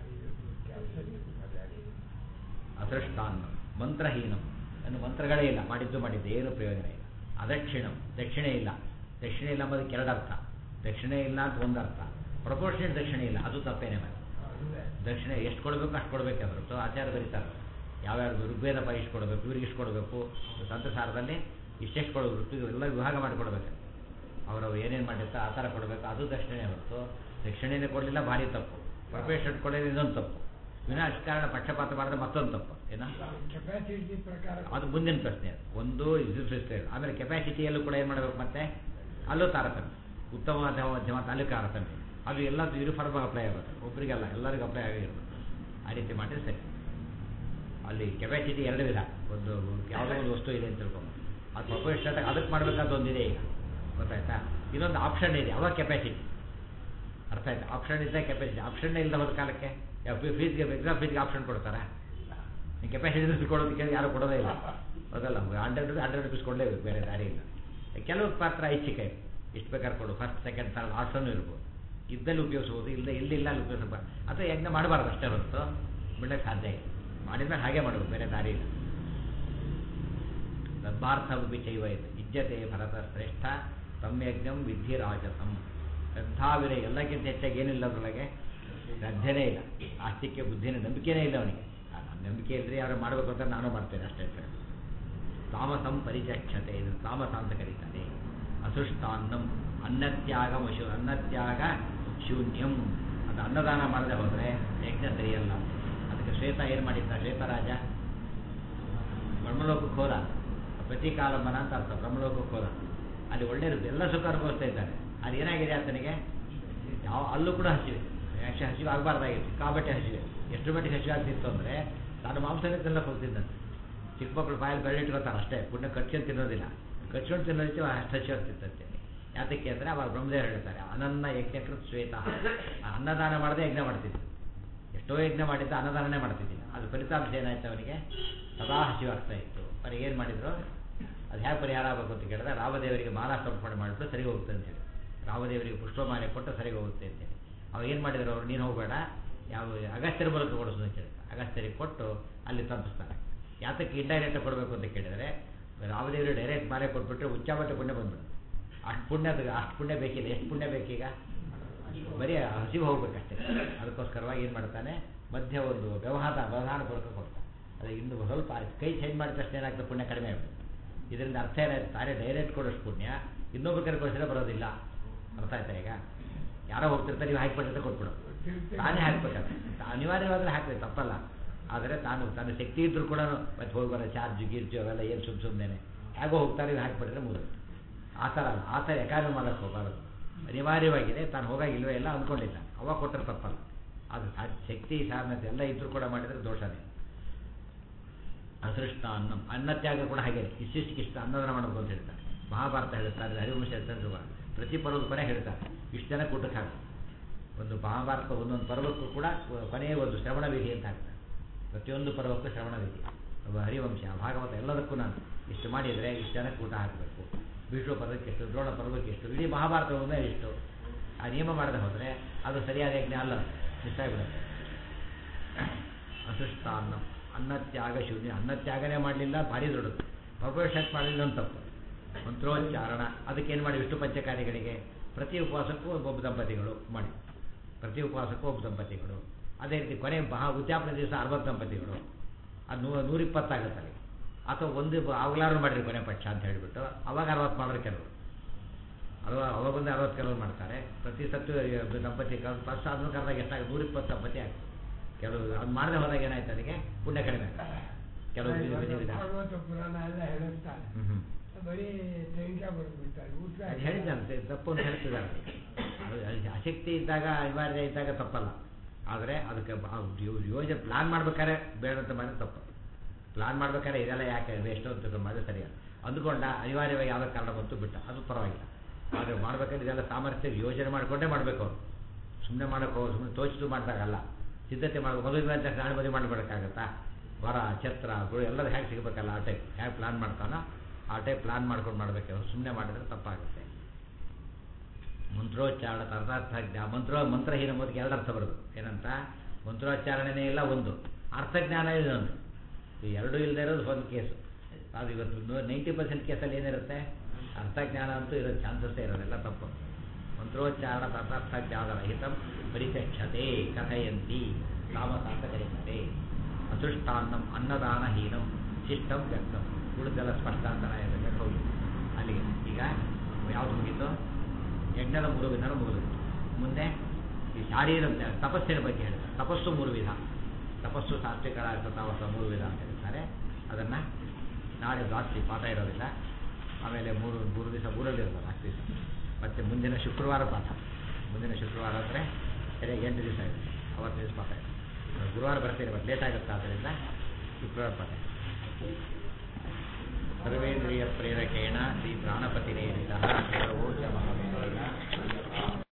ಅದೃಷ್ಟಾನ್ನ ಮಂತ್ರಹೀನಂ ಅನ್ನು ಮಂತ್ರಗಳೇ ಇಲ್ಲ ಮಾಡಿದ್ದು ಮಾಡಿದ್ದು ಏನು ಪ್ರಯೋಜನ ಇಲ್ಲ ಅದಕ್ಷಿಣಂ ದಕ್ಷಿಣೆ ಇಲ್ಲ ದಕ್ಷಿಣೆ ಇಲ್ಲ ಅಂಬೋದಕ್ಕೆ ಎರಡು ಅರ್ಥ ದಕ್ಷಿಣೆ ಇಲ್ಲ ಅಂತ ಒಂದು ಅರ್ಥ ಪ್ರಪೋರ್ಷನೇಟ್ ದಕ್ಷಿಣೆ ಇಲ್ಲ ಅದು ತಪ್ಪೇನೆ ಮಾಡಿ ದಕ್ಷಿಣೆ ಎಷ್ಟು ಕೊಡಬೇಕು ಅಷ್ಟು ಕೊಡಬೇಕೆ ಹೊರತು ಆಚಾರ ಬರೀತಾರೆ ಯಾವ್ಯಾವ ಋಗ್ವೇದ ಪರ ಇಷ್ಟು ಕೊಡಬೇಕು ಇವ್ರಿಗೆ ಇಷ್ಟು ಕೊಡಬೇಕು ಸಂತಸಾರದಲ್ಲಿ ಇಷ್ಟೆಷ್ಟು ಕೊಡಬೇಕು ಋತು ಎಲ್ಲ ವಿಭಾಗ ಮಾಡಿ ಕೊಡಬೇಕು ಅವರವ್ರು ಏನೇನು ಮಾಡಿರ್ತಾರೆ ಆ ಥರ ಕೊಡಬೇಕು ಅದು ದಕ್ಷಿಣೆ ಹೊರತು ದಕ್ಷಿಣೆನೇ ಕೊಡಲಿಲ್ಲ ಭಾರಿ ತಪ್ಪು ಪ್ರೊಫೆಷನ್ ಕೊಡೋದು ಇದೊಂದು ತಪ್ಪು ವಿನಾಶಕಾರಣ ಪಕ್ಷಪಾತ ಮಾಡಿದ್ರೆ ಮತ್ತೊಂದು ತಪ್ಪು ಏನ ಕೆಪಾಸಿಟಿ ಪ್ರಕಾರ ಅದು ಮುಂದಿನ ಪ್ರಶ್ನೆ ಅದು. ಒಂದು ಇದು ಪ್ರಶ್ನೆ ಆಮೇಲೆ ಕೆಪಾಸಿಟಿಯಲ್ಲೂ ಕೂಡ ಏನು ಮಾಡಬೇಕು ಮತ್ತೆ ಅಲ್ಲೂ ತಾರತಮ್ಯ ಉತ್ತಮ ಮಧ್ಯಮ ಮಧ್ಯಮ ಅಂತ ಅಲ್ಲೂ ತಾರತಮ್ಯ ಅದು ಎಲ್ಲ ಯೂನಿಫಾರ್ಮ್ ಅಪ್ಲೈ ಆಗುತ್ತೆ ಒಬ್ಬರಿಗೆಲ್ಲ ಎಲ್ಲರಿಗೂ ಅಪ್ಲೈ ಆಗಿರುತ್ತೆ ಆ ರೀತಿ ಮಾಡಿದ್ರೆ ಸರಿ ಅಲ್ಲಿ ಕೆಪಾಸಿಟಿ ಎರಡು ವಿಧ ಒಂದು ಯಾವುದೋ ಒಂದು ವಸ್ತು ಇದೆ ಅಂತ ತಿಳ್ಕೊಂಡು ಅದು ಪ್ರೊಫೆಷನ್ ಅದಕ್ಕೆ ಮಾಡಬೇಕಾದ ಒಂದಿದೆ ಈಗ ಗೊತ್ತಾಯ್ತಾ ಇನ್ನೊಂದು ಆಪ್ಷನ್ ಇದೆ ಅವಾಗ ಕೆಪಾಸಿಟಿ ಅರ್ಥ ಆಯ್ತು ಆಪ್ಷನ್ ಇದ್ದ ಕೆಪಾಸಿಟಿ ಆಪ್ಷನ್ ಇಲ್ಲದ ಹೋದ ಕಾಲಕ್ಕೆ ಯಾವ ಫೀಸ್ಗೆ ಎಕ್ಸಾಮ್ ಫೀಸ್ಗೆ ಆಪ್ಷನ್ ಕೊಡ್ತಾರಾ ನೀವು ಕೆಪಾಸಿಟಿ ಕೊಡೋದಕ್ಕೆ ಯಾರು ಕೊಡೋದೇ ಇಲ್ಲ ಹೌದಲ್ಲ ಹಂಡ್ರೆಡ್ ರುಪೀಸ್ ಹಂಡ್ರೆಡ್ ರುಪೀಸ್ ಕೊಡಲೇಬೇಕು ಬೇರೆ ದಾರಿ ಇಲ್ಲ ಕೆಲವು ಪಾತ್ರ ಐಚ್ಛಿಕೆ ಇಷ್ಟು ಬೇಕಾದ್ರೆ ಕೊಡು ಫಸ್ಟ್ ಸೆಕೆಂಡ್ ಥರ್ಡ್ ಆಪ್ಷನ್ನು ಇರ್ಬೋದು ಇದ್ದಲ್ಲಿ ಉಪಯೋಗಿಸ್ಬೋದು ಇಲ್ಲದೆ ಇಲ್ಲಿಲ್ಲ ಅಲ್ಲಿ ಉಪಯೋಗಿಸ್ಬೋದು ಅಥವಾ ಯಜ್ಞ ಮಾಡಬಾರ್ದು ಅಷ್ಟೇ ಹೊರತು ಬಿಡಕ್ಕೆ ಸಾಧ್ಯ ಇಲ್ಲ ಮಾಡಿದ್ಮೇಲೆ ಹಾಗೆ ಮಾಡಬೇಕು ಬೇರೆ ದಾರಿ ಇಲ್ಲ ಲಬ್ಧಾರ್ಥಮಪಿ ಚೈವ ಇದು ಇಜ್ಜತೆ ಭರತ ಶ್ರೇಷ್ಠ ತಮ್ಯಜ್ಞಂ ವಿಧಿ ರಾಜಸಂ ಶ್ರದ್ಧಾವಿರ ಎಲ್ಲಕ್ಕಿಂತ ಹೆಚ್ಚಾಗಿ ಏನಿಲ್ಲ ಅದರೊಳಗೆ ಶ್ರದ್ಧೆನೇ ಇಲ್ಲ ಆಸ್ತಿಕ್ಯ ಬುದ್ಧಿನೇ ನಂಬಿಕೆನೇ ಇಲ್ಲ ಅವನಿಗೆ ಆ, ನನ್ನ ನಂಬಿಕೆ ಇದ್ರೆ ಯಾರು ಮಾಡಬೇಕು ಅಂತ ನಾನು ಮಾಡ್ತೇನೆ ಅಷ್ಟೇ ಅಂತ ಹೇಳಿ. ತಾಮಸಂ ಪರಿಚಕ್ಷತೆ ಇದು ತಾಮಸ ಅಂತ ಕರೀತಾರೆ ಅಸೃಷ್ಟಾನ್ನಂ ಅನ್ನತ್ಯಾಗ ಮಶು ಅನ್ನತ್ಯಾಗ ಶೂನ್ಯಂ ಅದು ಅನ್ನದಾನ ಮಾಡದೆ ಹೋದರೆ ಯಜ್ಞ ಸರಿಯಲ್ಲ ಅದಕ್ಕೆ ಶ್ವೇತ ಏನು ಮಾಡಿದ್ದ ಶ್ವೇತರಾಜ ಬ್ರಹ್ಮಲೋಕಕ್ಕೆ ಹೋದ ಪ್ರತಿಕಾಲಂಬನ ಅಂತ ಅರ್ಥ ಬ್ರಹ್ಮಲೋಕಕ್ಕೆ ಹೋದ ಅಲ್ಲಿ ಒಳ್ಳೆ ಎಲ್ಲ ಸುಖ ಅನುಭವಿಸ್ತಾ ಇದ್ದಾನೆ ಅದು ಏನಾಗಿದೆ ಆತನಿಗೆ ಯಾವ ಅಲ್ಲೂ ಕೂಡ ಹಸಿವೆ ಯಾಕೆ ಹಸಿವೆ ಆಗಬಾರ್ದಾಗಿತ್ತು ಸಿಕ್ಕಾಬಟ್ಟೆ ಹಸಿವೆ ಎಷ್ಟು ಮಟ್ಟಿಗೆ ಹಸಿವೆ ಆಗ್ತಿತ್ತು ಅಂದರೆ ತಾನು ಮಾಂಸನೇ ತಿನ್ನಕ್ಕೆ ಹೋಗ್ತಿದ್ದಂತೆ ಚಿಕ್ಕ ಮಕ್ಕಳು ಬಾಯಲ್ಲಿ ಬೆಳ್ಳಿಟ್ಕೊತಾರೆ ಅಷ್ಟೇ ಪುಣ್ಯ ಕಚ್ಕೊಂಡು ತಿನ್ನೋದಿಲ್ಲ ಕಚ್ಕೊಂಡು ತಿನ್ನೋದಕ್ಕೆ ಅಷ್ಟು ಹಸಿ ಆಗ್ತಿತ್ತಂತೆ ಯಾತಕ್ಕೆ ಅಂದರೆ ಅವಾಗ ಬ್ರಹ್ಮದೇವರು ಹೇಳ್ತಾರೆ ಅನನ್ನ ಯಜ್ಞಕೃತ್ ಶ್ವೇತ ಆ ಅನ್ನದಾನ ಮಾಡದೆ ಯಜ್ಞ ಮಾಡ್ತಿದ್ದೆ ಎಷ್ಟೋ ಯಜ್ಞ ಮಾಡಿದ್ದ ಅನ್ನದಾನನೇ ಮಾಡ್ತಿದ್ದಿಲ್ಲ ಅದು ಫಲಿತಾಂಶ ಏನಾಯ್ತು ಅವನಿಗೆ ಸದಾ ಹಸಿವಾಗ್ತಾ ಇತ್ತು ಬರೀ ಏನು ಮಾಡಿದ್ರು ಅದು ಹೇಗೆ ಪರಿಹಾರ ಆಗಬೇಕು ಅಂತ ಕೇಳಿದ್ರೆ ರಾಮದೇವರಿಗೆ ಮಾಲಾ ಸಮರ್ಪಣೆ ಮಾಡಿಬಿಟ್ಟು ಸರಿ ಹೋಗುತ್ತೆ ಅಂತೇಳಿ ರಾಮದೇವರಿಗೆ ಪುಷ್ಪಮಾಲೆ ಕೊಟ್ಟು ಸರಿ ಹೋಗುತ್ತೆ ಅಂತೇಳಿ ಅವ್ರು ಏನು ಮಾಡಿದ್ರು ಅವ್ರು ನೀನು ಹೋಗಬೇಡ ಯಾವ ಅಗಸ್ತ್ಯರ ಮೂಲಕ ಕೊಡಿಸೋದು ಅಂತ ಹೇಳಿ ಅಗಸ್ತ್ಯರಿಗೆ ಕೊಟ್ಟು ಅಲ್ಲಿ ತಪ್ಪಿಸ್ತಾರೆ ಯಾತಕ್ಕೆ ಇಂಡೈರೆಕ್ಟ್ ಕೊಡಬೇಕು ಅಂತ ಕೇಳಿದರೆ ರಾಮದೇವರಿಗೆ ಡೈರೆಕ್ಟ್ ಮಾಲೆ ಕೊಟ್ಬಿಟ್ರೆ ಉಚ್ಚಾಬಟ್ಟೆ ಪುಣ್ಯ ಬಂದ್ಬಿಡುತ್ತೆ ಅಷ್ಟು ಪುಣ್ಯದ ಅಷ್ಟು ಪುಣ್ಯ ಬೇಕಿಲ್ಲ ಎಷ್ಟು ಪುಣ್ಯ ಬೇಕೀಗ ಬರೀ ಹಸಿವು ಹೋಗ್ಬೇಕಷ್ಟೇ ಅದಕ್ಕೋಸ್ಕರವಾಗಿ ಏನು ಮಾಡ್ತಾನೆ ಮಧ್ಯ ಒಂದು ವ್ಯವಹಾರ ವ್ಯವಹಾರ ಪೂರ್ವಕ ಕೊಡ್ತಾನೆ ಅದು ಇನ್ನು ಸ್ವಲ್ಪ ಕೈ ಚೇಂಜ್ ಮಾಡಿದ ತಕ್ಷಣ ಏನಾಗ್ತದೆ ಪುಣ್ಯ ಕಡಿಮೆ ಆಗ್ತದೆ ಇದರಿಂದ ಅರ್ಥ ಏನಾಯ್ತು ತಾನೇ ಡೈರೆಕ್ಟ್ ಕೊಡೋಷ್ಟು ಪುಣ್ಯ ಇನ್ನೊಬ್ಬರು ಕರೆ ಕೊಡಿಸಿದ್ರೆ ಬರೋದಿಲ್ಲ ಅರ್ಥ ಆಯ್ತಾ ಈಗ ಯಾರೋ ಹೋಗ್ತಿರ್ತಾರೆ ನೀವು ಹಾಕಿಬಿಟ್ಟಿದ್ರೆ ಕೊಟ್ಬಿಡು ತಾನೇ ಹಾಕ್ಬೇಕಾದ್ರೆ ಅನಿವಾರ್ಯವಾದರೆ ಹಾಕ್ಬೇಕು ತಪ್ಪಲ್ಲ ಆದರೆ ತಾನು ತನ್ನ ಶಕ್ತಿ ಇದ್ದರೂ ಕೂಡ ಮತ್ತೆ ಹೋಗಿ ಬರೋ ಚಾರ್ಜ್ ಗೀರ್ಜು ಅವೆಲ್ಲ ಏನು ಸುಮ್ಮ ಸುಮ್ಮನೆ ಹೇಗೋ ಹೋಗ್ತಾರೆ ನೀವು ಹಾಕಿಬಿಟ್ರೆ ಮುಗಿದು ಆ ಥರ ಅಲ್ಲ ಆ ಥರ ಎಕಾನಮಿ ಮಾಡೋಕ್ಕೆ ಹೋಗಬಾರದು ಅನಿವಾರ್ಯವಾಗಿದೆ ತಾನು ಹೋಗಾಗಿಲ್ವೇ ಎಲ್ಲ ಅಂದ್ಕೊಂಡಿದ್ದ ಅವಾಗ ಕೊಟ್ಟರೆ ತಪ್ಪಲ್ಲ ಅದು ಸಾ- ಶಕ್ತಿ ಸಾಧನತೆ ಎಲ್ಲ ಇದ್ರೂ ಕೂಡ ಮಾಡಿದರೆ ದೋಷನೇ ಅದೃಷ್ಟ ಅನ್ನ ಅನ್ನತ್ಯಾಗ ಕೂಡ ಹಾಗೆ ಇಷ್ಟಿಷ್ಟು ಅನ್ನದಾನ ಮಾಡಬೇಕು ಅಂತ ಹೇಳ್ತಾರೆ ಮಹಾಭಾರತ ಹೇಳ್ತಾರೆ ಹರಿವಂಶ ಹೇಳ್ತಾರೆ ಧ್ರುವ. ಪ್ರತಿ ಪರ್ವದ ಕೊನೆ ಹೇಳ್ತಾರೆ ಇಷ್ಟು ಜನ ಕೂಟಕ್ಕೆ ಹಾಕಿ ಒಂದು ಮಹಾಭಾರತ ಒಂದೊಂದು ಪರ್ವಕ್ಕೂ ಕೂಡ ಕೊನೆಯ ಒಂದು ಶ್ರವಣ ವಿಧಿ ಅಂತ ಹಾಕ್ತಾರೆ ಪ್ರತಿಯೊಂದು ಪರ್ವಕ್ಕೂ ಶ್ರವಣ ವಿಧಿ ಒಬ್ಬ ಹರಿವಂಶ ಭಾಗವತ ಎಲ್ಲದಕ್ಕೂ ನಾನು ಇಷ್ಟು ಮಾಡಿದರೆ ಇಷ್ಟು ಜನಕ್ಕೆ ಊಟ ಹಾಕಬೇಕು ಭೀಷ್ಮ ಪರ್ವಕ್ಕೆ ಎಷ್ಟು ದ್ರೋಣ ಪರ್ವಕ್ಕೆ ಎಷ್ಟು ಇಡೀ ಮಹಾಭಾರತ ಒಂದೇ ಇಷ್ಟು ಆ ನಿಯಮ ಮಾಡದೆ ಹೋದರೆ ಅದು ಸರಿಯಾದ ಯಜ್ಞ ಅಲ್ಲ ಮಿಸ್ ಆಗಿಬಿಡುತ್ತೆ ಅಸೃಷ್ಟ ಅನ್ನ ಅನ್ನತ್ಯಾಗ ಶೂನ್ಯ ಅನ್ನತ್ಯಾಗನೇ ಮಾಡಲಿಲ್ಲ ಭಾರಿ ದೊಡ್ಡದು ಪರ್ಪೋಷನ್ ಮಾಡಲಿಲ್ಲ ಅಂತ ತಪ್ಪು ಮಂತ್ರೋಚ್ಚಾರಣ ಅದಕ್ಕೇನು ಮಾಡಿ ವಿಷ್ಣು ಪಂಚಕಾರ್ಯಗಳಿಗೆ ಪ್ರತಿ ಉಪವಾಸಕ್ಕೂ ಒಬ್ಬೊಬ್ಬ ದಂಪತಿಗಳು ಮಾಡಿ ಪ್ರತಿ ಉಪವಾಸಕ್ಕೂ ಒಬ್ಬ ದಂಪತಿಗಳು ಅದೇ ರೀತಿ ಕೊನೆ ಮಹಾ ಉದ್ಯಾಪನ ದಿವಸ ಅರವತ್ತು ದಂಪತಿಗಳು ಅದು ನೂ ನೂರಿಪ್ಪತ್ತಾಗುತ್ತೆ ಅಲ್ಲಿ ಅಥವಾ ಒಂದು ಅವಲಾರು ಮಾಡಿರಿ ಕೊನೆ ಪಕ್ಷ ಅಂತ ಹೇಳಿಬಿಟ್ಟು ಅವಾಗ ಅರವತ್ತು ಮಾಡೋರು ಕೆಲವರು ಅಲ್ವಾ ಅವಾಗೊಂದು ಅರವತ್ತು ಕೆಲವರು ಮಾಡ್ತಾರೆ ಪ್ರತಿ ಸತ್ತು ದಂಪತಿ ಫಸ್ಟ್ ಆದ್ಮೇಲೆ ಕರೆದಾಗ ಎಷ್ಟಾಗುತ್ತೆ ನೂರಿಪ್ಪತ್ತು ದಂಪತಿ ಆಗ್ತದೆ ಕೆಲವು ಅದು ಮಾಡದೆ ಹೋದಾಗ ಏನಾಯ್ತು ಅದಕ್ಕೆ ಪುಣ್ಯ ಕಡಿಮೆ ಆಗ್ತದೆ ಕೆಲವು ವಿಧಿ ವಿಧಿ ವಿಧಾನ ಭಾಗವತ ಪುರಾಣ ಎಲ್ಲ ಹೇಳುತ್ತಾರೆ ಹ್ಮ್ ಹ್ಮ್ ಬರೀ ತೆಂಗಿನಕಾಯಿ ಬಡ್ಬಿಡ್ತಾರೆ ಊಟ ಅದು ಹೇಳಿದಂತೆ ತಪ್ಪು ಅಂತ ಹೇಳ್ತಿದ್ದಾರೆ ಅದು ಅದು ಅಶಕ್ತಿ ಇದ್ದಾಗ ಅನಿವಾರ್ಯ ಇದ್ದಾಗ ತಪ್ಪಲ್ಲ ಆದರೆ ಅದಕ್ಕೆ ಬ- ಆ ಯೋ- ಯೋಜನೆ ಪ್ಲಾನ್ ಮಾಡ್ಬೇಕಾದ್ರೆ ಬೇಡ ಅಂತ ಮಾಡಿದ್ರೆ ತಪ್ಪು ಪ್ಲಾನ್ ಮಾಡ್ಬೇಕಾದ್ರೆ ಇದೆಲ್ಲ ಯಾಕೆ ವೇಸ್ಟ್ ಅಂತ ಮಾಡಿದ್ರೆ ಸರಿಯಲ್ಲ ಅಂದ್ಕೊಂಡ ಅನಿವಾರ್ಯವಾಗಿ ಯಾವುದೋ ಕಾರಣ ಬಂತು ಬಿಟ್ಟ ಅದು ಪರವಾಗಿಲ್ಲ ಆದರೆ ಮಾಡ್ಬೇಕಾದ್ರೆ ಇದೆಲ್ಲ ಸಾಮರ್ಥ್ಯ ಯೋಜನೆ ಮಾಡಿಕೊಂಡೇ ಮಾಡಬೇಕು ಅವರು ಸುಮ್ಮನೆ ಮಾಡೋಕ್ಕೋ ಸುಮ್ಮನೆ ತೋಚಿದು ಮಾಡಿದಾಗಲ್ಲ ಸಿದ್ಧತೆ ಮಾಡಬೇಕು ಮದುವೆ ಅಂತ ನಾಳೆ ಮದುವೆ ಮಾಡಬೇಕಾಗತ್ತಾ ವರ ಛತ್ರ ಗುರು ಎಲ್ಲರೂ ಹೇಗೆ ಸಿಗಬೇಕಲ್ಲ ಆ ಟೈಪ್ ಹೇಗೆ ಪ್ಲಾನ್ ಮಾಡ್ತಾನೋ ಆ ಟೈಪ್ ಪ್ಲಾನ್ ಮಾಡ್ಕೊಂಡು ಮಾಡಬೇಕು ಸುಮ್ಮನೆ ಮಾಡಿದ್ರೆ ತಪ್ಪಾಗುತ್ತೆ ಮಂತ್ರೋಚ್ಚಾರಣ ಅರ್ಥಾರ್ಥ ಜ್ಞಾ ಮಂತ್ರ ಮಂತ್ರಹೀನ ಮೊದಲಿಗೆ ಎರಡು ಅರ್ಥ ಬರೋದು ಏನಂತ ಮಂತ್ರೋಚ್ಚಾರಣೆನೇ ಇಲ್ಲ ಒಂದು ಅರ್ಥಜ್ಞಾನ ಇದೊಂದು ಈ ಎರಡೂ ಇಲ್ಲದೆ ಇರೋದು ಒಂದು ಕೇಸು ಅದು ಇವತ್ತು ನೈಂಟಿ ಪರ್ಸೆಂಟ್ ಕೇಸಲ್ಲಿ ಏನಿರುತ್ತೆ ಅರ್ಥಜ್ಞಾನ ಅಂತೂ ಇರೋ ಚಾನ್ಸಸ್ಸೇ ಇರೋದೆಲ್ಲ ತಪ್ಪು ಮಂತ್ರೋಚ್ಚಾರಣ ತಥಾರ್ಥ ಜ್ಞಾನರಹಿತಂ ಪರಿಚಕ್ಷತೆ ಕಥಯಂತಿ ತಾಮಸ ಅಂತ ಕರೀತಾರೆ ಅಸೃಷ್ಟಾನ್ನಂ ಅನ್ನದಾನಹೀನಂ ಶಿಷ್ಟಂ ವ್ಯಕ್ತಂ ಉಳಿದೆಲ್ಲ ಸ್ಪಷ್ಟಾಂತರ ಇರಬೇಕು ಹೋಗಿ ಅಲ್ಲಿಗೆ ಈಗ ಯಾವುದು ಮುಗೀತು ಯಜ್ಞದ ಮೂರು ವಿಧಾನ ಮುಗಿದಿತ್ತು ಮುಂದೆ ಈ ಶಾರೀರ ತಪಸ್ಸಿನ ಬಗ್ಗೆ ಹೇಳ್ತಾರೆ ತಪಸ್ಸು ಮೂರು ವಿಧ ತಪಸ್ಸು ಸಾತ್ವಿಕರ ತಾಮಸ ಮೂರು ವಿಧ ಅಂತ ಹೇಳ್ತಾರೆ ಅದನ್ನು ನಾಳೆ ಜಾಸ್ತಿ ಪಾಠ ಇರೋದಿಲ್ಲ ಆಮೇಲೆ ಮೂರು ಮೂರು ದಿವಸ ಊರಲ್ಲಿ ಇರೋದು ನಾಲ್ಕು ದಿವಸ ಮತ್ತು ಮುಂದಿನ ಶುಕ್ರವಾರ ಪಾಠ ಮುಂದಿನ ಶುಕ್ರವಾರ ಅಂದರೆ ಸರಿಯಾಗಿ ಎಂಟು ದಿವಸ ಇದೆ ಅವತ್ತು ದಿವಸ ಪಾಠ ಇದೆ ಗುರುವಾರ ಬರ್ತೀನಿ ಬಟ್ ಲೇಟ್ ಆಗುತ್ತೆ ಆದ್ದರಿಂದ ಶುಕ್ರವಾರ ಪಾಠ ಇದೆ ಸರ್ವೇಂದ್ರಿಯ ಪ್ರೇರಕೇಣ ಶ್ರೀ ಪ್ರಾಣಪತಿನೇರಿತ ಸರ್ವೋಜ ಮಹಾವೇನ